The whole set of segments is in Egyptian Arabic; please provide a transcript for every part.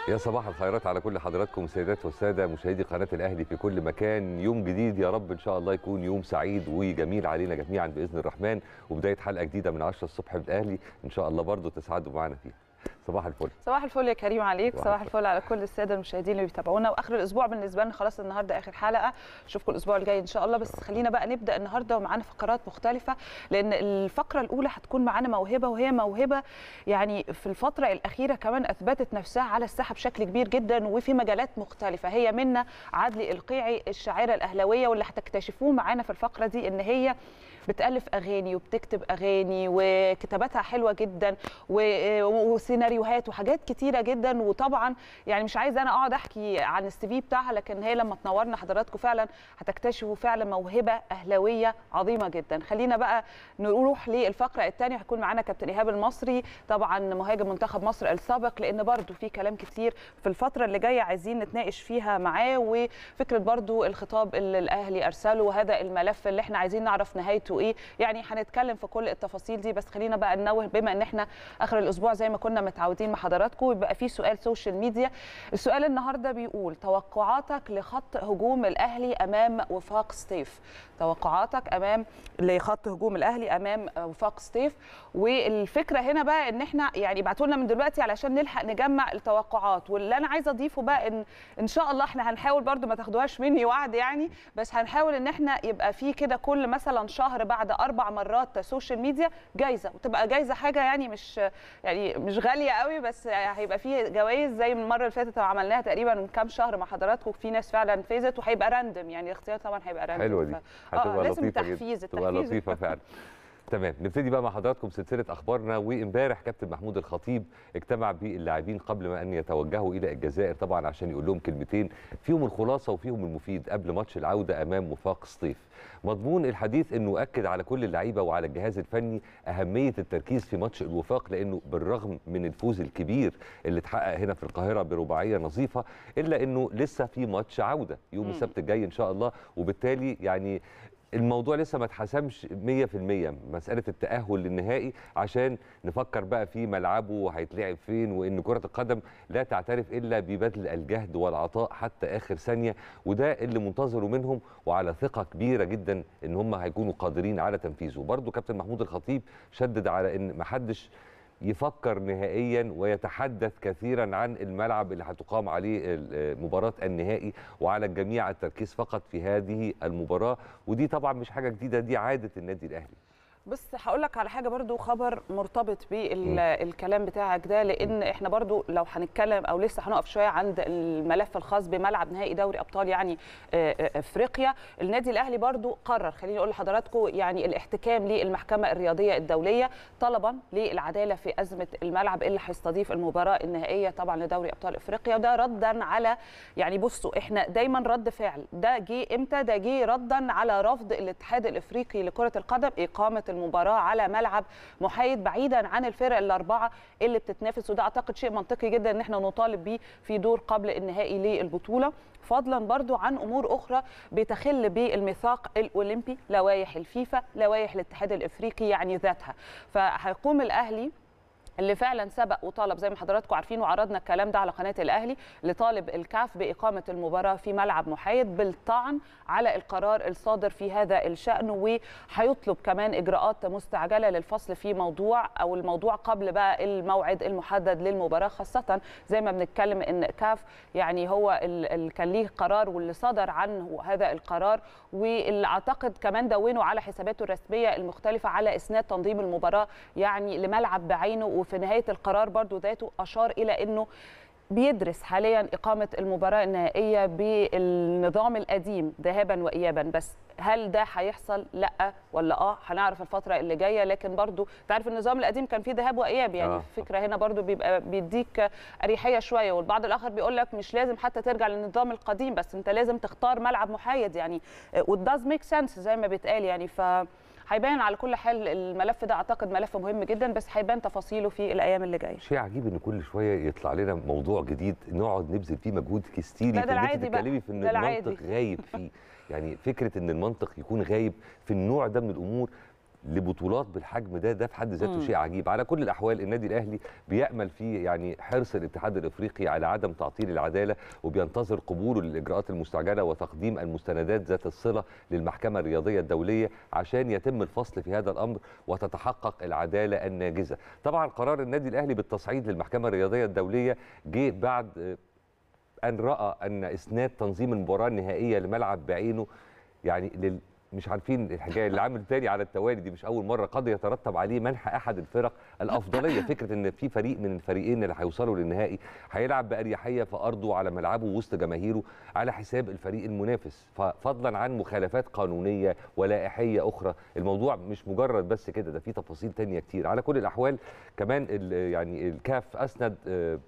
يا صباح الخيرات على كل حضراتكم السيدات والساده مشاهدي قناه الاهلي في كل مكان يوم جديد يا رب ان شاء الله يكون يوم سعيد وجميل علينا جميعا باذن الرحمن وبدايه حلقه جديده من 10 الصبح بالاهلي ان شاء الله برضو تسعدوا معنا فيها صباح الفل صباح الفل يا كريم عليك صباح صباح الفل. الفل على كل الساده المشاهدين اللي بيتابعونا واخر الاسبوع بالنسبه لنا خلاص النهارده اخر حلقه اشوفكم الاسبوع الجاي ان شاء الله بس خلينا بقى نبدا النهارده ومعانا فقرات مختلفه لان الفقره الاولى هتكون معانا موهبه وهي موهبه يعني في الفتره الاخيره كمان اثبتت نفسها على الساحه بشكل كبير جدا وفي مجالات مختلفه هي منا عدلي القيعي الشاعره الاهلاويه واللي هتكتشفوه معانا في الفقره دي ان هي بتالف اغاني وبتكتب اغاني وكتاباتها حلوه جدا و- وسيناريوهات وحاجات كتيره جدا وطبعا يعني مش عايزه انا اقعد احكي عن السي في بتاعها لكن هي لما تنورنا حضراتكم فعلا هتكتشفوا فعلا موهبه اهلاويه عظيمه جدا خلينا بقى نروح للفقره الثانيه هيكون معانا كابتن ايهاب المصري طبعا مهاجم منتخب مصر السابق لان برضو في كلام كتير في الفتره اللي جايه عايزين نتناقش فيها معاه وفكره برضو الخطاب اللي الاهلي ارسله وهذا الملف اللي احنا عايزين نعرف نهايته ايه يعني هنتكلم في كل التفاصيل دي بس خلينا بقى ننوه بما ان احنا اخر الاسبوع زي ما كنا متعودين مع حضراتكم يبقى في سؤال سوشيال ميديا السؤال النهارده بيقول توقعاتك لخط هجوم الاهلي امام وفاق سطيف توقعاتك امام لخط هجوم الاهلي امام وفاق سطيف والفكره هنا بقى ان احنا يعني ابعتوا لنا من دلوقتي علشان نلحق نجمع التوقعات واللي انا عايزه اضيفه بقى ان ان شاء الله احنا هنحاول برضو ما تاخدوهاش مني وعد يعني بس هنحاول ان احنا يبقى في كده كل مثلا شهر بعد اربع مرات سوشيال ميديا جايزه وتبقى جايزه حاجه يعني مش يعني مش غاليه قوي بس هيبقى في جوائز زي من المره اللي فاتت عملناها تقريبا من كام شهر مع حضراتكم في ناس فعلا فازت وهيبقى راندم يعني الاختيار طبعا هيبقى راندم حلوه دي ف- هتبقى اه لازم لطيفه تحفيز جدا تبقى التحفيز لطيفه فعلا تمام نبتدي بقى مع حضراتكم سلسله اخبارنا وامبارح كابتن محمود الخطيب اجتمع باللاعبين قبل ما ان يتوجهوا الى الجزائر طبعا عشان يقول لهم كلمتين فيهم الخلاصه وفيهم المفيد قبل ماتش العوده امام وفاق سطيف مضمون الحديث انه اكد على كل اللعيبه وعلى الجهاز الفني اهميه التركيز في ماتش الوفاق لانه بالرغم من الفوز الكبير اللي اتحقق هنا في القاهره برباعيه نظيفه الا انه لسه في ماتش عوده يوم مم. السبت الجاي ان شاء الله وبالتالي يعني الموضوع لسه ما اتحسمش 100% مساله التاهل للنهائي عشان نفكر بقى في ملعبه وهيتلعب فين وان كره القدم لا تعترف الا ببذل الجهد والعطاء حتى اخر ثانيه وده اللي منتظره منهم وعلى ثقه كبيره جدا ان هم هيكونوا قادرين على تنفيذه برضو كابتن محمود الخطيب شدد على ان ما حدش يفكر نهائيا ويتحدث كثيرا عن الملعب اللي هتقام عليه ال- مباراه النهائي وعلى الجميع التركيز فقط في هذه المباراه ودي طبعا مش حاجه جديده دي عاده النادي الاهلي بص هقول لك على حاجه برضو خبر مرتبط بالكلام بتاعك ده لان احنا برضو لو هنتكلم او لسه هنقف شويه عند الملف الخاص بملعب نهائي دوري ابطال يعني آه، آه، افريقيا النادي الاهلي برضو قرر خليني اقول لحضراتكم يعني الاحتكام للمحكمه الرياضيه الدوليه طلبا للعداله في ازمه الملعب اللي هيستضيف المباراه النهائيه طبعا لدوري ابطال افريقيا وده ردا على يعني بصوا احنا دايما رد فعل ده جه امتى ده جه ردا على رفض الاتحاد الافريقي لكره القدم اقامه المباراه على ملعب محايد بعيدا عن الفرق الاربعه اللي بتتنافس وده اعتقد شيء منطقي جدا ان احنا نطالب بيه في دور قبل النهائي للبطوله فضلا برضو عن امور اخرى بتخل بالميثاق الاولمبي لوائح الفيفا لوائح الاتحاد الافريقي يعني ذاتها فهيقوم الاهلي اللي فعلا سبق وطلب زي ما حضراتكم عارفين وعرضنا الكلام ده على قناه الاهلي لطالب الكاف باقامه المباراه في ملعب محايد بالطعن على القرار الصادر في هذا الشان وهيطلب كمان اجراءات مستعجله للفصل في موضوع او الموضوع قبل بقى الموعد المحدد للمباراه خاصه زي ما بنتكلم ان كاف يعني هو اللي كان ليه قرار واللي صدر عنه هذا القرار واللي اعتقد كمان دونوا على حساباته الرسميه المختلفه على اسناد تنظيم المباراه يعني لملعب بعينه وفي نهايه القرار برضو ذاته اشار الى انه بيدرس حاليا إقامة المباراة النهائية بالنظام القديم ذهابا وإيابا بس هل ده هيحصل لا ولا اه هنعرف الفترة اللي جاية لكن برضو تعرف النظام القديم كان فيه ذهاب وإياب يعني آه. آه. الفكرة هنا برضو بيبقى بيديك أريحية شوية والبعض الآخر بيقول لك مش لازم حتى ترجع للنظام القديم بس أنت لازم تختار ملعب محايد يعني وات does make sense زي ما بيتقال يعني ف هيبان على كل حال الملف ده اعتقد ملف مهم جدا بس هيبان تفاصيله في الايام اللي جايه شيء عجيب ان كل شويه يطلع لنا موضوع جديد نقعد نبذل فيه مجهود كستيري لا، ده في ان انت العادي بقى. تتكلمي في ان ده العادي. المنطق غايب فيه يعني فكره ان المنطق يكون غايب في النوع ده من الامور لبطولات بالحجم ده ده في حد ذاته مم. شيء عجيب على كل الاحوال النادي الاهلي بيامل فيه يعني حرص الاتحاد الافريقي على عدم تعطيل العداله وبينتظر قبوله للاجراءات المستعجله وتقديم المستندات ذات الصله للمحكمه الرياضيه الدوليه عشان يتم الفصل في هذا الامر وتتحقق العداله الناجزه طبعا قرار النادي الاهلي بالتصعيد للمحكمه الرياضيه الدوليه جه بعد آه، ان راى ان اسناد تنظيم المباراه النهائيه لملعب بعينه يعني لل مش عارفين الحكايه اللي عامل تاني على التوالي دي مش اول مره قد يترتب عليه منح احد الفرق الافضليه فكره ان في فريق من الفريقين اللي هيوصلوا للنهائي هيلعب باريحيه في ارضه على ملعبه وسط جماهيره على حساب الفريق المنافس ففضلا عن مخالفات قانونيه ولائحيه اخرى الموضوع مش مجرد بس كده ده في تفاصيل تانية كتير على كل الاحوال كمان ال- يعني الكاف اسند آه،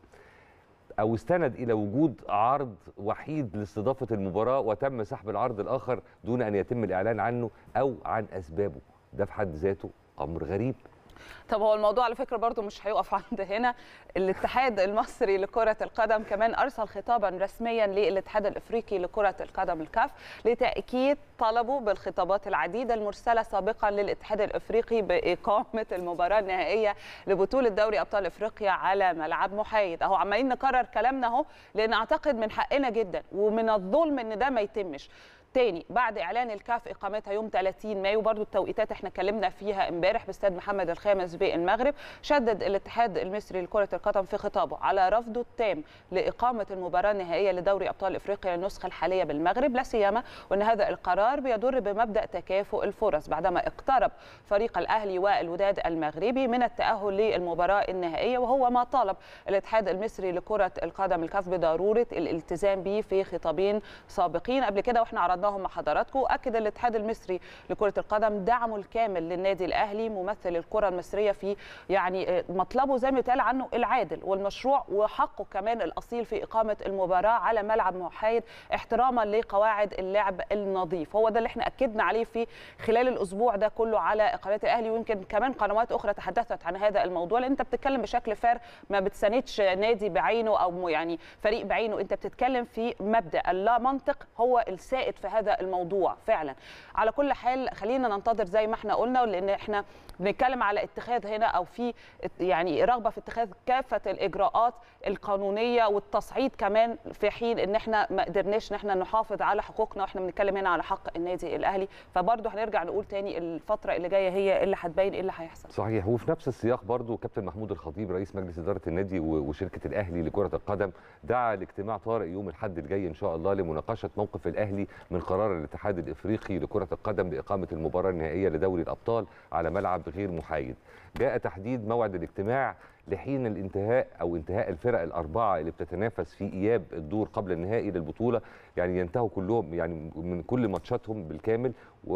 او استند الى وجود عرض وحيد لاستضافه المباراه وتم سحب العرض الاخر دون ان يتم الاعلان عنه او عن اسبابه ده في حد ذاته امر غريب طب هو الموضوع على فكره برضو مش هيقف عند هنا الاتحاد المصري لكره القدم كمان ارسل خطابا رسميا للاتحاد الافريقي لكره القدم الكاف لتاكيد طلبه بالخطابات العديده المرسله سابقا للاتحاد الافريقي باقامه المباراه النهائيه لبطوله دوري ابطال افريقيا على ملعب محايد اهو عمالين نكرر كلامنا اهو لان اعتقد من حقنا جدا ومن الظلم ان ده ما يتمش تاني بعد اعلان الكاف اقامتها يوم 30 مايو برضو التوقيتات احنا اتكلمنا فيها امبارح باستاد محمد الخامس بالمغرب شدد الاتحاد المصري لكره القدم في خطابه على رفضه التام لاقامه المباراه النهائيه لدوري ابطال افريقيا النسخه الحاليه بالمغرب لا سيما وان هذا القرار بيضر بمبدا تكافؤ الفرص بعدما اقترب فريق الاهلي والوداد المغربي من التاهل للمباراه النهائيه وهو ما طالب الاتحاد المصري لكره القدم الكاف بضروره الالتزام به في خطابين سابقين قبل كده واحنا عرضناهم مع حضراتكم اكد الاتحاد المصري لكره القدم دعمه الكامل للنادي الاهلي ممثل الكره المصريه في يعني مطلبه زي ما بيتقال عنه العادل والمشروع وحقه كمان الاصيل في اقامه المباراه على ملعب محايد احتراما لقواعد اللعب النظيف هو ده اللي احنا اكدنا عليه في خلال الاسبوع ده كله على قناه الاهلي ويمكن كمان قنوات اخرى تحدثت عن هذا الموضوع لان انت بتتكلم بشكل فار ما بتساندش نادي بعينه او يعني فريق بعينه انت بتتكلم في مبدا اللا منطق هو السائد في هذا الموضوع فعلا على كل حال خلينا ننتظر زي ما احنا قلنا لان احنا بنتكلم على اتخاذ هنا او في يعني رغبه في اتخاذ كافه الاجراءات القانونيه والتصعيد كمان في حين ان احنا ما قدرناش ان احنا نحافظ على حقوقنا واحنا بنتكلم هنا على حق النادي الاهلي فبرضه هنرجع نقول تاني الفتره اللي جايه هي اللي هتبين ايه اللي هيحصل صحيح وفي نفس السياق برضو كابتن محمود الخطيب رئيس مجلس اداره النادي و- وشركه الاهلي لكره القدم دعا لاجتماع طارئ يوم الاحد الجاي ان شاء الله لمناقشه موقف الاهلي من قرار الاتحاد الافريقي لكره القدم باقامه المباراه النهائيه لدوري الابطال على ملعب غير محايد جاء تحديد موعد الاجتماع لحين الانتهاء او انتهاء الفرق الاربعه اللي بتتنافس في اياب الدور قبل النهائي للبطوله يعني ينتهوا كلهم يعني من كل ماتشاتهم بالكامل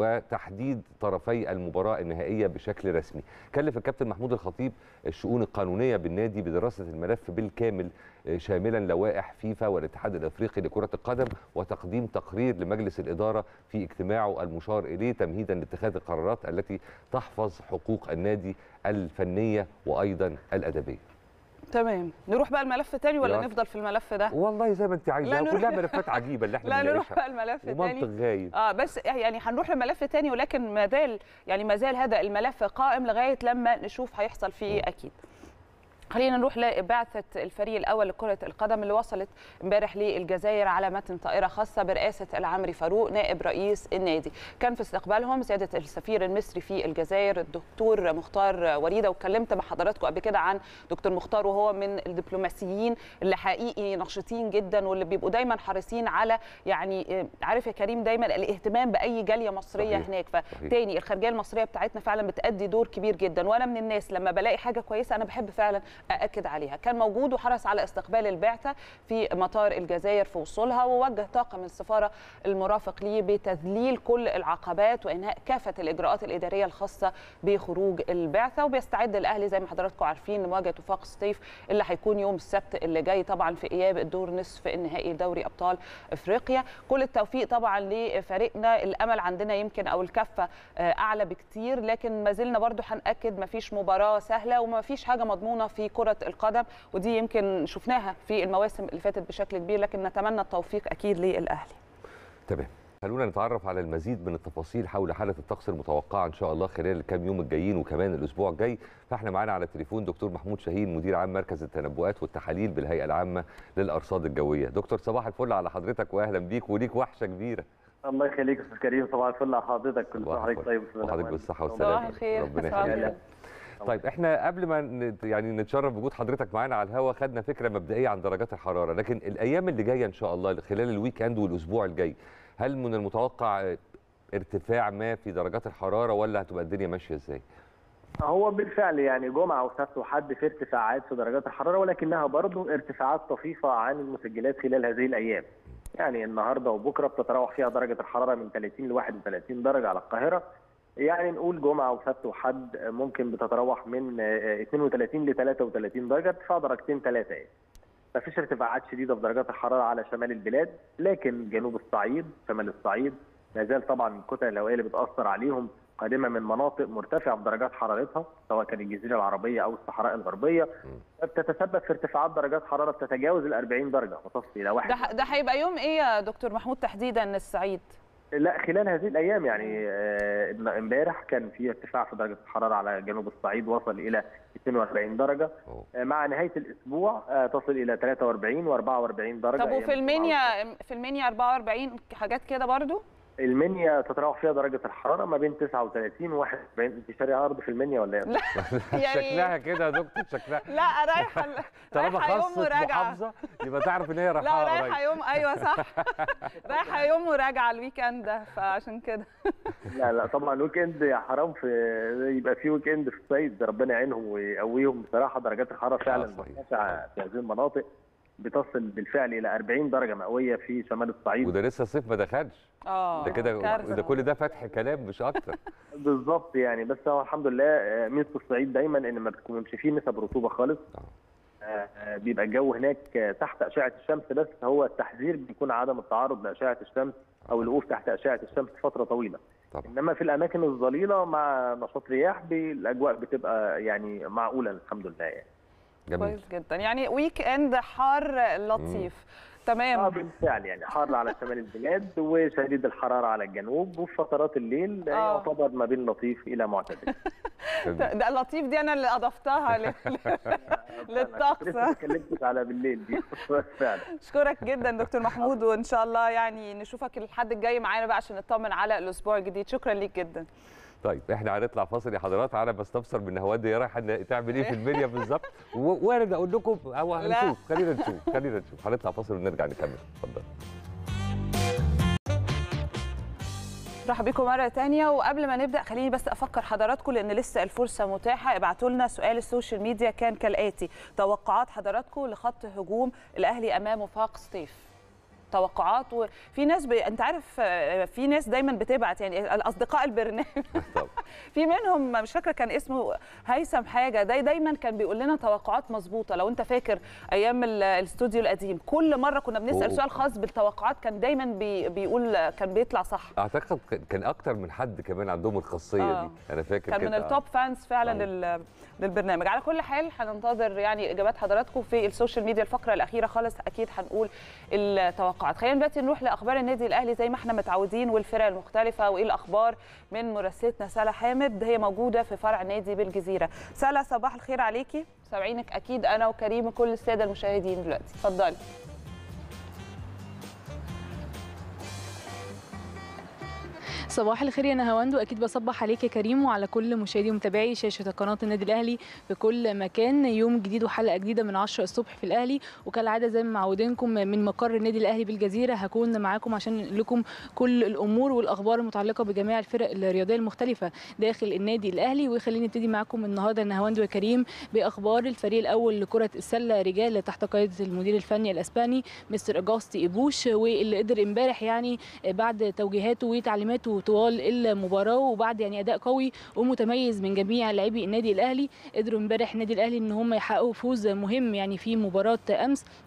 وتحديد طرفي المباراه النهائيه بشكل رسمي كلف الكابتن محمود الخطيب الشؤون القانونيه بالنادي بدراسه الملف بالكامل آه، شاملا لوائح فيفا والاتحاد الافريقي لكره القدم وتقديم تقرير لمجلس الاداره في اجتماعه المشار اليه تمهيدا لاتخاذ القرارات التي تحفظ حقوق النادي الفنيه وايضا الادبيه تمام نروح بقى الملف تاني ولا يلا. نفضل في الملف ده والله زي ما انت لا عايزه نروح- كلها ملفات عجيبه اللي احنا لا نروح بنناقشها بقى الملف ومنطق تاني غايب اه بس يعني هنروح لملف تاني ولكن ما زال يعني ما زال هذا الملف قائم لغايه لما نشوف هيحصل فيه ايه اكيد خلينا نروح لبعثة الفريق الأول لكرة القدم اللي وصلت امبارح للجزائر على متن طائرة خاصة برئاسة العمري فاروق نائب رئيس النادي كان في استقبالهم سيادة السفير المصري في الجزائر الدكتور مختار وريدة واتكلمت مع حضراتكم قبل كده عن دكتور مختار وهو من الدبلوماسيين اللي حقيقي نشيطين جدا واللي بيبقوا دايما حريصين على يعني آه، عارف يا كريم دايما الاهتمام بأي جالية مصرية صحيح. هناك صحيح. فتاني الخارجية المصرية بتاعتنا فعلا بتأدي دور كبير جدا وأنا من الناس لما بلاقي حاجة كويسة أنا بحب فعلا أأكد عليها كان موجود وحرص على استقبال البعثة في مطار الجزائر في وصولها ووجه طاقم السفارة المرافق ليه بتذليل كل العقبات وإنهاء كافة الإجراءات الإدارية الخاصة بخروج البعثة وبيستعد الأهلي زي ما حضراتكم عارفين لمواجهة وفاق الصيف اللي هيكون يوم السبت اللي جاي طبعا في إياب الدور نصف النهائي دوري أبطال إفريقيا كل التوفيق طبعا لفريقنا الأمل عندنا يمكن أو الكفة آه، أعلى بكتير لكن ما زلنا برضو هنأكد ما فيش مباراة سهلة وما فيش حاجة مضمونة في كرة القدم ودي يمكن شفناها في المواسم اللي فاتت بشكل كبير لكن نتمنى التوفيق أكيد للأهلي تمام خلونا نتعرف على المزيد من التفاصيل حول حاله الطقس المتوقعه ان شاء الله خلال الكام يوم الجايين وكمان الاسبوع الجاي فاحنا معانا على التليفون دكتور محمود شاهين مدير عام مركز التنبؤات والتحاليل بالهيئه العامه للارصاد الجويه دكتور صباح الفل على حضرتك واهلا بيك وليك وحشه كبيره الله يخليك يا استاذ كريم صباح الفل على حضرتك كل سنه وحضرتك طيب وحضرتك بالصحه صباح والسلامه الخير ربنا صباح يخليك الخير. طيب احنا قبل ما نت- يعني نتشرف بوجود حضرتك معانا على الهوا خدنا فكره مبدئيه عن درجات الحراره لكن الايام اللي جايه ان شاء الله خلال الويك اند والاسبوع الجاي هل من المتوقع ارتفاع ما في درجات الحراره ولا هتبقى الدنيا ماشيه ازاي؟ هو بالفعل يعني جمعه وسبت وحد في ارتفاعات في درجات الحراره ولكنها برضه ارتفاعات طفيفه عن المسجلات خلال هذه الايام. يعني النهارده وبكره بتتراوح فيها درجه الحراره من 30 ل 31 درجه على القاهره. يعني نقول جمعه وسبت وحد ممكن بتتراوح من آه، 32 ل 33 درجه ارتفاع درجتين ثلاثه يعني. مفيش ارتفاعات شديده في درجات الحراره على شمال البلاد لكن جنوب الصعيد شمال الصعيد ما زال طبعا الكتل الهوائيه اللي بتاثر عليهم قادمه من مناطق مرتفعه في درجات حرارتها سواء كان الجزيره العربيه او الصحراء الغربيه بتتسبب في ارتفاعات درجات حراره بتتجاوز ال 40 درجه وتصل الى واحد ده ح- ده هيبقى يوم ايه يا دكتور محمود تحديدا الصعيد لا خلال هذه الايام يعني آه، امبارح كان في ارتفاع في درجه الحراره على جنوب الصعيد وصل الى 42 درجه أوه. آه، مع نهايه الاسبوع آه، تصل الى 43 و44 درجه طب أيام وفي الجمعة المنيا في المنيا 44 حاجات كده برضو المنيا تتراوح فيها درجه الحراره ما بين 39 و 41 انت شاريه ارض في المنيا ولا ايه؟ لا يعني شكلها كده يا دكتور شكلها لا رايحه طالما رايحه يوم خاصة وراجعه محافظه يبقى تعرف ان هي لا رايحه رايحه قريب. يوم ايوه صح رايحه يوم وراجعه الويك اند ده فعشان كده لا لا طبعا ويك اند يا حرام في يبقى في ويك اند في الصعيد ربنا يعينهم ويقويهم بصراحه درجات الحراره فعلا صحيح. مرتفعه في هذه المناطق بتصل بالفعل الى 40 درجه مئويه في شمال الصعيد وده لسه الصيف ما دخلش اه ده كده كارثة. ده كل ده فتح كلام مش اكتر بالظبط يعني بس هو الحمد لله آه، ميزه الصعيد دايما ان ما بتكونش فيه نسب رطوبه خالص آه. آه، آه، بيبقى الجو هناك آه، تحت اشعه الشمس بس هو التحذير بيكون عدم التعرض لاشعه الشمس او الوقوف تحت اشعه الشمس فتره طويله طبعا انما في الاماكن الظليله مع نشاط رياح بي- الاجواء بتبقى يعني معقوله الحمد لله يعني جميل كويس جدا يعني ويك اند حار لطيف اه تمام بالفعل يعني حار على شمال البلاد وشديد الحراره على الجنوب وفي فترات الليل آه. يعتبر ما بين لطيف الى معتدل جميل. ده لطيف دي انا اللي اضفتها لل- للطقس لسه ما اتكلمتش على بالليل دي بس فعلا اشكرك جدا دكتور محمود وان شاء الله يعني نشوفك الحد الجاي معانا بقى عشان نطمن على الاسبوع الجديد شكرا ليك جدا طيب احنا هنطلع فاصل يا حضرات على بستفسر من نهاوند هي رايحه إن- تعمل ايه في المنيا بالظبط و- وانا اقول لكم او لا. هنشوف خلينا نشوف خلينا نشوف هنطلع فاصل ونرجع نكمل اتفضل مرحبا بكم مرة تانية وقبل ما نبدأ خليني بس أفكر حضراتكم لأن لسه الفرصة متاحة ابعتوا لنا سؤال السوشيال ميديا كان كالآتي توقعات حضراتكم لخط هجوم الأهلي أمام وفاق سطيف توقعات وفي ناس ب... انت عارف آه، في ناس دايما بتبعت يعني الاصدقاء البرنامج طبعا في منهم مش فاكره كان اسمه هيثم حاجه ده دايما كان بيقول لنا توقعات مظبوطه لو انت فاكر ايام ال- الاستوديو القديم كل مره كنا بنسال أوه. سؤال خاص بالتوقعات كان دايما بي بيقول كان بيطلع صح اعتقد كان- كان اكتر من حد كمان عندهم الخاصيه آه. دي انا فاكر كان كده من التوب فانز فعلا آه. لل- للبرنامج على كل حال هننتظر يعني اجابات حضراتكم في السوشيال ميديا الفقره الاخيره خالص اكيد هنقول التوقعات خلينا دلوقتي نروح لاخبار النادي الاهلي زي ما احنا متعودين والفرق المختلفه وايه الاخبار من مراسلتنا سلا حامد هي موجوده في فرع نادي بالجزيره سلا صباح الخير عليكي سامعينك اكيد انا وكريم وكل الساده المشاهدين دلوقتي اتفضلي صباح الخير يا نهاوند واكيد بصبح عليك يا كريم وعلى كل مشاهدي ومتابعي شاشه قناه النادي الاهلي في كل مكان يوم جديد وحلقه جديده من 10 الصبح في الاهلي وكالعاده زي ما معودينكم من مقر النادي الاهلي بالجزيره هكون معاكم عشان نقول لكم كل الامور والاخبار المتعلقه بجميع الفرق الرياضيه المختلفه داخل النادي الاهلي وخليني نبتدي معاكم النهارده نهاوند وكريم باخبار الفريق الاول لكره السله رجال تحت قياده المدير الفني الاسباني مستر اجاستي ايبوش واللي قدر امبارح يعني بعد توجيهاته وتعليماته طوال المباراه وبعد يعني اداء قوي ومتميز من جميع لاعبي النادي الاهلي قدروا امبارح النادي الاهلي ان هم يحققوا فوز مهم يعني في مباراه امس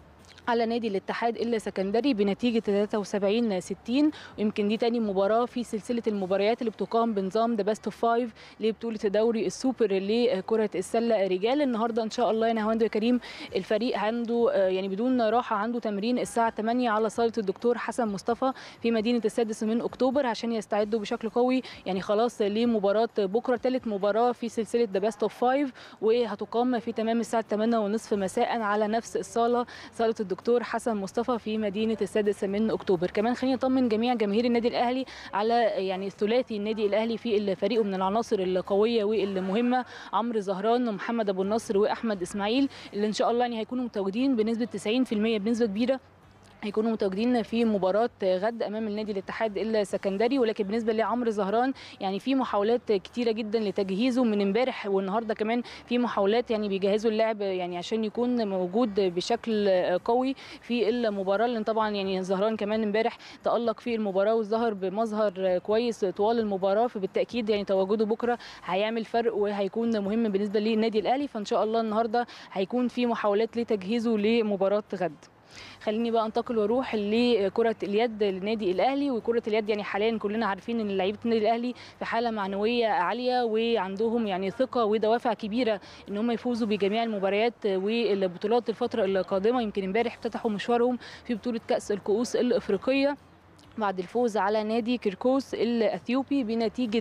على نادي الاتحاد السكندري بنتيجه 73 60 ويمكن دي تاني مباراه في سلسله المباريات اللي بتقام بنظام ذا بيست اوف فايف لبطوله دوري السوبر لكره السله رجال النهارده ان شاء الله يا نهاوند يا كريم الفريق عنده يعني بدون راحه عنده تمرين الساعه 8 على صاله الدكتور حسن مصطفى في مدينه السادس من اكتوبر عشان يستعدوا بشكل قوي يعني خلاص لمباراه بكره ثالث مباراه في سلسله ذا بيست اوف فايف وهتقام في تمام الساعه 8 ونصف مساء على نفس الصاله صاله الدكتور حسن مصطفى في مدينه السادس من اكتوبر كمان خليني اطمن جميع جماهير النادي الاهلي على يعني ثلاثي النادي الاهلي في الفريق من العناصر القويه والمهمه عمرو زهران ومحمد ابو النصر واحمد اسماعيل اللي ان شاء الله يعني هيكونوا متواجدين بنسبه 90% بنسبه كبيره هيكونوا متواجدين في مباراه غد امام النادي الاتحاد السكندري ولكن بالنسبه لعمرو زهران يعني في محاولات كتيره جدا لتجهيزه من امبارح والنهارده كمان في محاولات يعني بيجهزوا اللاعب يعني عشان يكون موجود بشكل قوي في المباراه لان طبعا يعني زهران كمان امبارح تالق في المباراه وظهر بمظهر كويس طوال المباراه فبالتاكيد يعني تواجده بكره هيعمل فرق وهيكون مهم بالنسبه للنادي الاهلي فان شاء الله النهارده هيكون في محاولات لتجهيزه لمباراه غد خليني بقى انتقل واروح لكره اليد للنادي الاهلي وكره اليد يعني حاليا كلنا عارفين ان لعيبه النادي الاهلي في حاله معنويه عاليه وعندهم يعني ثقه ودوافع كبيره ان هم يفوزوا بجميع المباريات والبطولات الفتره القادمه يمكن امبارح افتتحوا مشوارهم في بطوله كاس الكؤوس الافريقيه بعد الفوز على نادي كيركوس الاثيوبي بنتيجه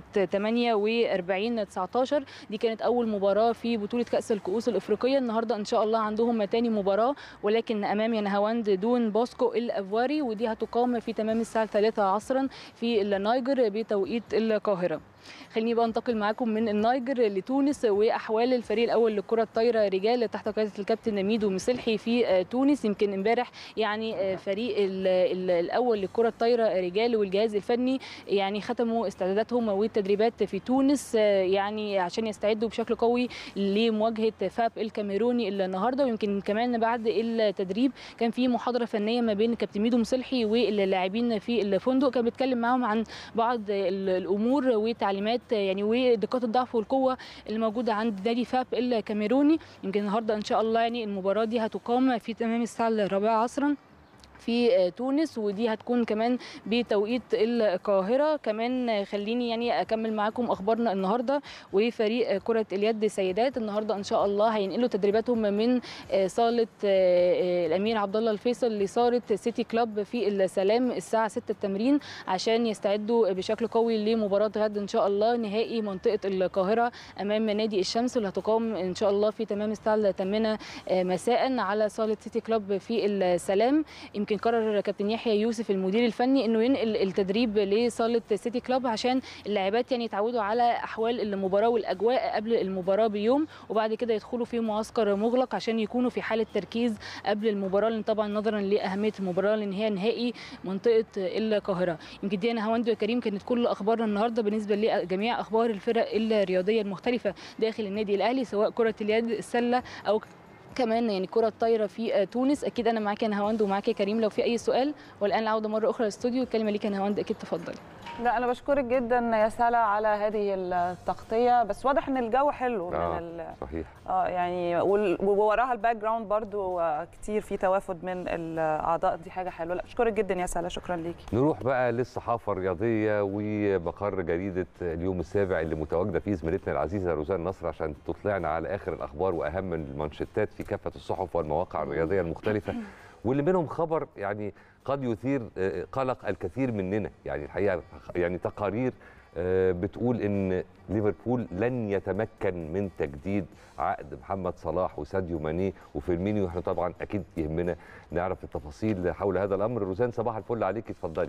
48 19 دي كانت اول مباراه في بطوله كاس الكؤوس الافريقيه النهارده ان شاء الله عندهم تاني مباراه ولكن امام ينهاوند دون بوسكو الافواري ودي هتقام في تمام الساعه 3 عصرا في النيجر بتوقيت القاهره خليني بقى انتقل معاكم من النيجر لتونس واحوال الفريق الاول للكره الطايره رجال تحت قياده الكابتن ميدو مسلحي في تونس يمكن امبارح يعني فريق ال ال الاول للكره الطايره رجال والجهاز الفني يعني ختموا استعداداتهم والتدريبات في تونس يعني عشان يستعدوا بشكل قوي لمواجهه فاب الكاميروني النهارده ويمكن كمان بعد التدريب كان في محاضره فنيه ما بين كابتن ميدو مسلحي واللاعبين في الفندق كان بيتكلم معاهم عن بعض الامور وتعليمات يعني ونقاط الضعف والقوه اللي موجوده عند نادي فاب الكاميروني يمكن النهارده ان شاء الله يعني المباراه دي هتقام في تمام الساعه الرابعه عصرا في تونس ودي هتكون كمان بتوقيت القاهره كمان خليني يعني اكمل معاكم اخبارنا النهارده وفريق كره اليد سيدات النهارده ان شاء الله هينقلوا تدريباتهم من صاله الامير عبد الله الفيصل لصاله سيتي كلاب في السلام الساعه 6 التمرين عشان يستعدوا بشكل قوي لمباراه غد ان شاء الله نهائي منطقه القاهره امام نادي الشمس واللي هتقام ان شاء الله في تمام الساعه 8 مساء على صاله سيتي كلاب في السلام يمكن قرر كابتن يحيى يوسف المدير الفني انه ينقل التدريب لصاله سيتي كلاب عشان اللاعبات يعني يتعودوا على احوال المباراه والاجواء قبل المباراه بيوم وبعد كده يدخلوا في معسكر مغلق عشان يكونوا في حاله تركيز قبل المباراه لان طبعا نظرا لاهميه المباراه لان هي نهائي منطقه القاهره يمكن دي انا هوند وكريم كانت كل اخبارنا النهارده بالنسبه لجميع اخبار الفرق الرياضيه المختلفه داخل النادي الاهلي سواء كره اليد السله او كمان يعني كره الطايره في تونس اكيد انا معاكي انا هوند ومعاكي كريم لو في اي سؤال والان العوده مره اخرى للاستوديو الكلمه ليك انا هوند اكيد تفضلي لا انا بشكرك جدا يا سلا على هذه التغطيه بس واضح ان الجو حلو آه من ال... صحيح اه يعني ووراها الباك جراوند برضو كتير في توافد من الاعضاء دي حاجه حلوه لا بشكرك جدا يا سلا شكرا ليكي نروح بقى للصحافه الرياضيه ومقر جريده اليوم السابع اللي متواجده فيه زميلتنا العزيزه روزان نصر عشان تطلعنا على اخر الاخبار واهم المانشيتات في كافه الصحف والمواقع الرياضيه المختلفه واللي منهم خبر يعني قد يثير قلق الكثير مننا يعني الحقيقه يعني تقارير بتقول ان ليفربول لن يتمكن من تجديد عقد محمد صلاح وساديو ماني وفيرمينيو احنا طبعا اكيد يهمنا نعرف التفاصيل حول هذا الامر روزان صباح الفل عليك اتفضلي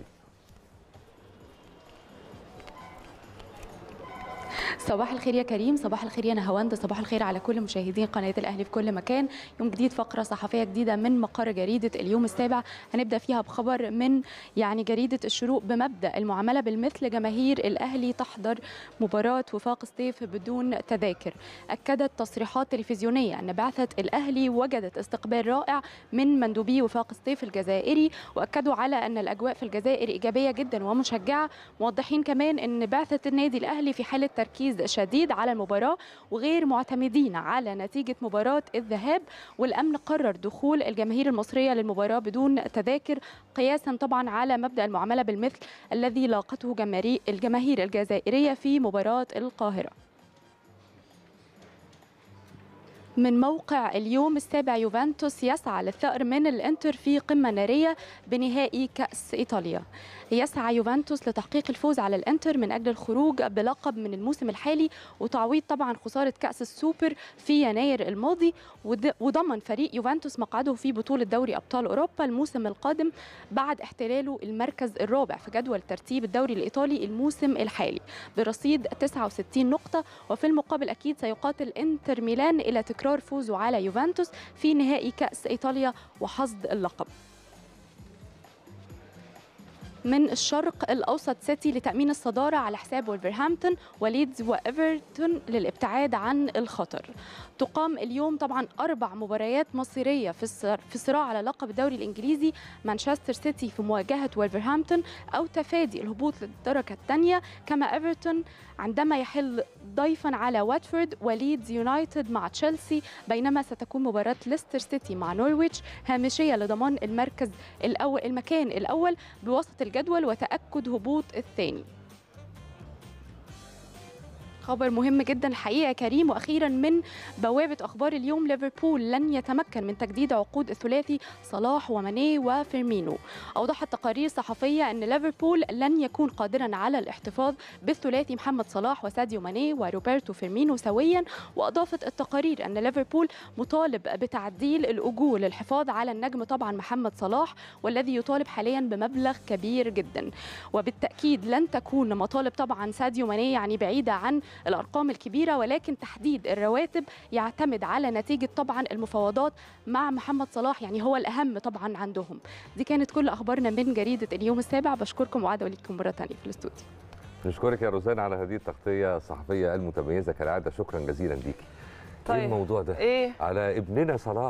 صباح الخير يا كريم صباح الخير يا نهاوند صباح الخير على كل مشاهدين قناه الاهلي في كل مكان يوم جديد فقره صحفيه جديده من مقر جريده اليوم السابع هنبدا فيها بخبر من يعني جريده الشروق بمبدا المعامله بالمثل جماهير الاهلي تحضر مباراه وفاق سطيف بدون تذاكر اكدت تصريحات تلفزيونيه ان بعثه الاهلي وجدت استقبال رائع من مندوبي وفاق سطيف الجزائري واكدوا على ان الاجواء في الجزائر ايجابيه جدا ومشجعه موضحين كمان ان بعثه النادي الاهلي في حاله تركيز تركيز شديد على المباراة وغير معتمدين على نتيجة مباراة الذهاب والأمن قرر دخول الجماهير المصرية للمباراة بدون تذاكر قياسا طبعا على مبدأ المعاملة بالمثل الذي لاقته جماهير- الجماهير الجزائرية في مباراة القاهرة من موقع اليوم السابع يوفنتوس يسعى للثأر من الانتر في قمة نارية بنهائي كأس إيطاليا يسعى يوفنتوس لتحقيق الفوز على الانتر من أجل الخروج بلقب من الموسم الحالي وتعويض طبعا خسارة كأس السوبر في يناير الماضي ود- وضمن فريق يوفنتوس مقعده في بطولة دوري أبطال أوروبا الموسم القادم بعد احتلاله المركز الرابع في جدول ترتيب الدوري الإيطالي الموسم الحالي برصيد 69 نقطة وفي المقابل أكيد سيقاتل إنتر ميلان إلى تكرار فوزه على يوفنتوس في نهائي كأس إيطاليا وحصد اللقب من الشرق الأوسط سيتي لتأمين الصدارة على حساب ولفرهامبتون وليدز وإيفرتون للابتعاد عن الخطر تقام اليوم طبعا أربع مباريات مصيرية في الصر- في الصراع على لقب الدوري الإنجليزي مانشستر سيتي في مواجهة ولفرهامبتون أو تفادي الهبوط للدرجة الثانية كما إيفرتون عندما يحل ضيفا على واتفورد وليدز يونايتد مع تشيلسي بينما ستكون مباراة ليستر سيتي مع نورويتش هامشية لضمان المركز الأول المكان الأول بوسط الجدول وتأكد هبوط الثاني خبر مهم جدا الحقيقه كريم واخيرا من بوابه اخبار اليوم ليفربول لن يتمكن من تجديد عقود الثلاثي صلاح وماني وفيرمينو اوضحت تقارير صحفيه ان ليفربول لن يكون قادرا على الاحتفاظ بالثلاثي محمد صلاح وساديو ماني وروبرتو فيرمينو سويا واضافت التقارير ان ليفربول مطالب بتعديل الاجور للحفاظ على النجم طبعا محمد صلاح والذي يطالب حاليا بمبلغ كبير جدا وبالتاكيد لن تكون مطالب طبعا ساديو ماني يعني بعيده عن الارقام الكبيره ولكن تحديد الرواتب يعتمد على نتيجه طبعا المفاوضات مع محمد صلاح يعني هو الاهم طبعا عندهم دي كانت كل اخبارنا من جريده اليوم السابع بشكركم وعد وليكم مره ثانيه في الاستوديو نشكرك يا روزان على هذه التغطيه الصحفيه المتميزه كالعاده شكرا جزيلا ليكي ايه طيب. الموضوع ده ايه على ابننا صلاح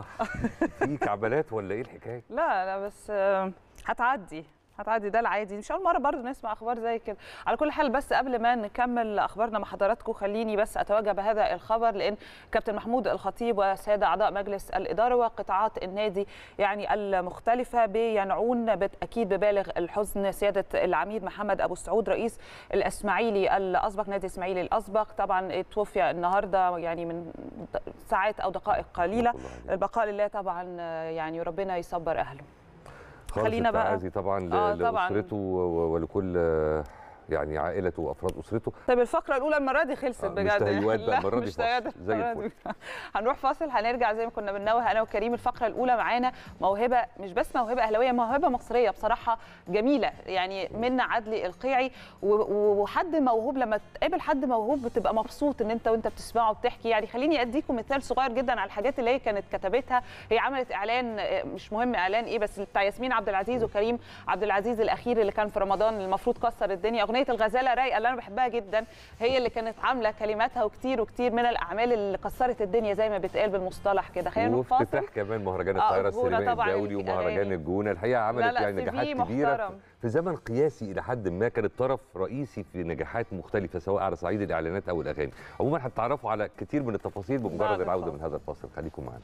في كعبلات ولا ايه الحكايه لا لا بس آه، هتعدي هتعدي ده العادي مش اول مره برضو نسمع اخبار زي كده على كل حال بس قبل ما نكمل اخبارنا مع حضراتكم خليني بس اتوجه بهذا الخبر لان كابتن محمود الخطيب وساده اعضاء مجلس الاداره وقطاعات النادي يعني المختلفه بينعون بت- اكيد ببالغ الحزن سياده العميد محمد ابو سعود رئيس الاسماعيلي الاسبق نادي الاسماعيلي الاسبق طبعا توفي النهارده يعني من ساعات او دقائق قليله الله عليك. البقاء لله طبعا آه، يعني ربنا يصبر اهله خالص خلينا بقى- التعازي طبعا ل- آه، طبعاً. لاسرته و- و- ولكل آه، يعني عائلته وافراد اسرته طيب الفقرة الأولى المرة دي خلصت آه، مش بجد تهيؤات بقى، لا، المرة دي مش فاصل. تهيؤات زي المرة الفل. دي. هنروح فاصل هنرجع زي ما كنا بننوه أنا وكريم الفقرة الأولى معانا موهبة مش بس موهبة أهلاوية موهبة مصرية بصراحة جميلة يعني منا عدلي القيعي و- و- وحد موهوب لما تقابل حد موهوب بتبقى مبسوط إن أنت وأنت بتسمعه وبتحكي يعني خليني أديكم مثال صغير جدا على الحاجات اللي هي كانت كتبتها هي عملت إعلان آه، مش مهم إعلان إيه بس بتاع ياسمين عبد العزيز وكريم عبد العزيز الأخير اللي كان في رمضان المفروض كسر الدنيا أغنية الغزالة رايقة اللي أنا بحبها جدا هي اللي كانت عاملة كلماتها وكتير وكتير من الأعمال اللي كسرت الدنيا زي ما بيتقال بالمصطلح كده خلينا نروح فاصل وافتتاح كمان مهرجان آه، القاهره الجونة السينمائي طبعاً الدولي اللي فيه ومهرجان أغاني. الجونه الحقيقه عملت لا، يعني CV نجاحات كبيره محترم. في زمن قياسي الى حد ما كانت طرف رئيسي في نجاحات مختلفه سواء على صعيد الاعلانات او الاغاني عموما هتتعرفوا على كتير من التفاصيل بعد بمجرد العوده الفاصل. من هذا الفاصل خليكم معانا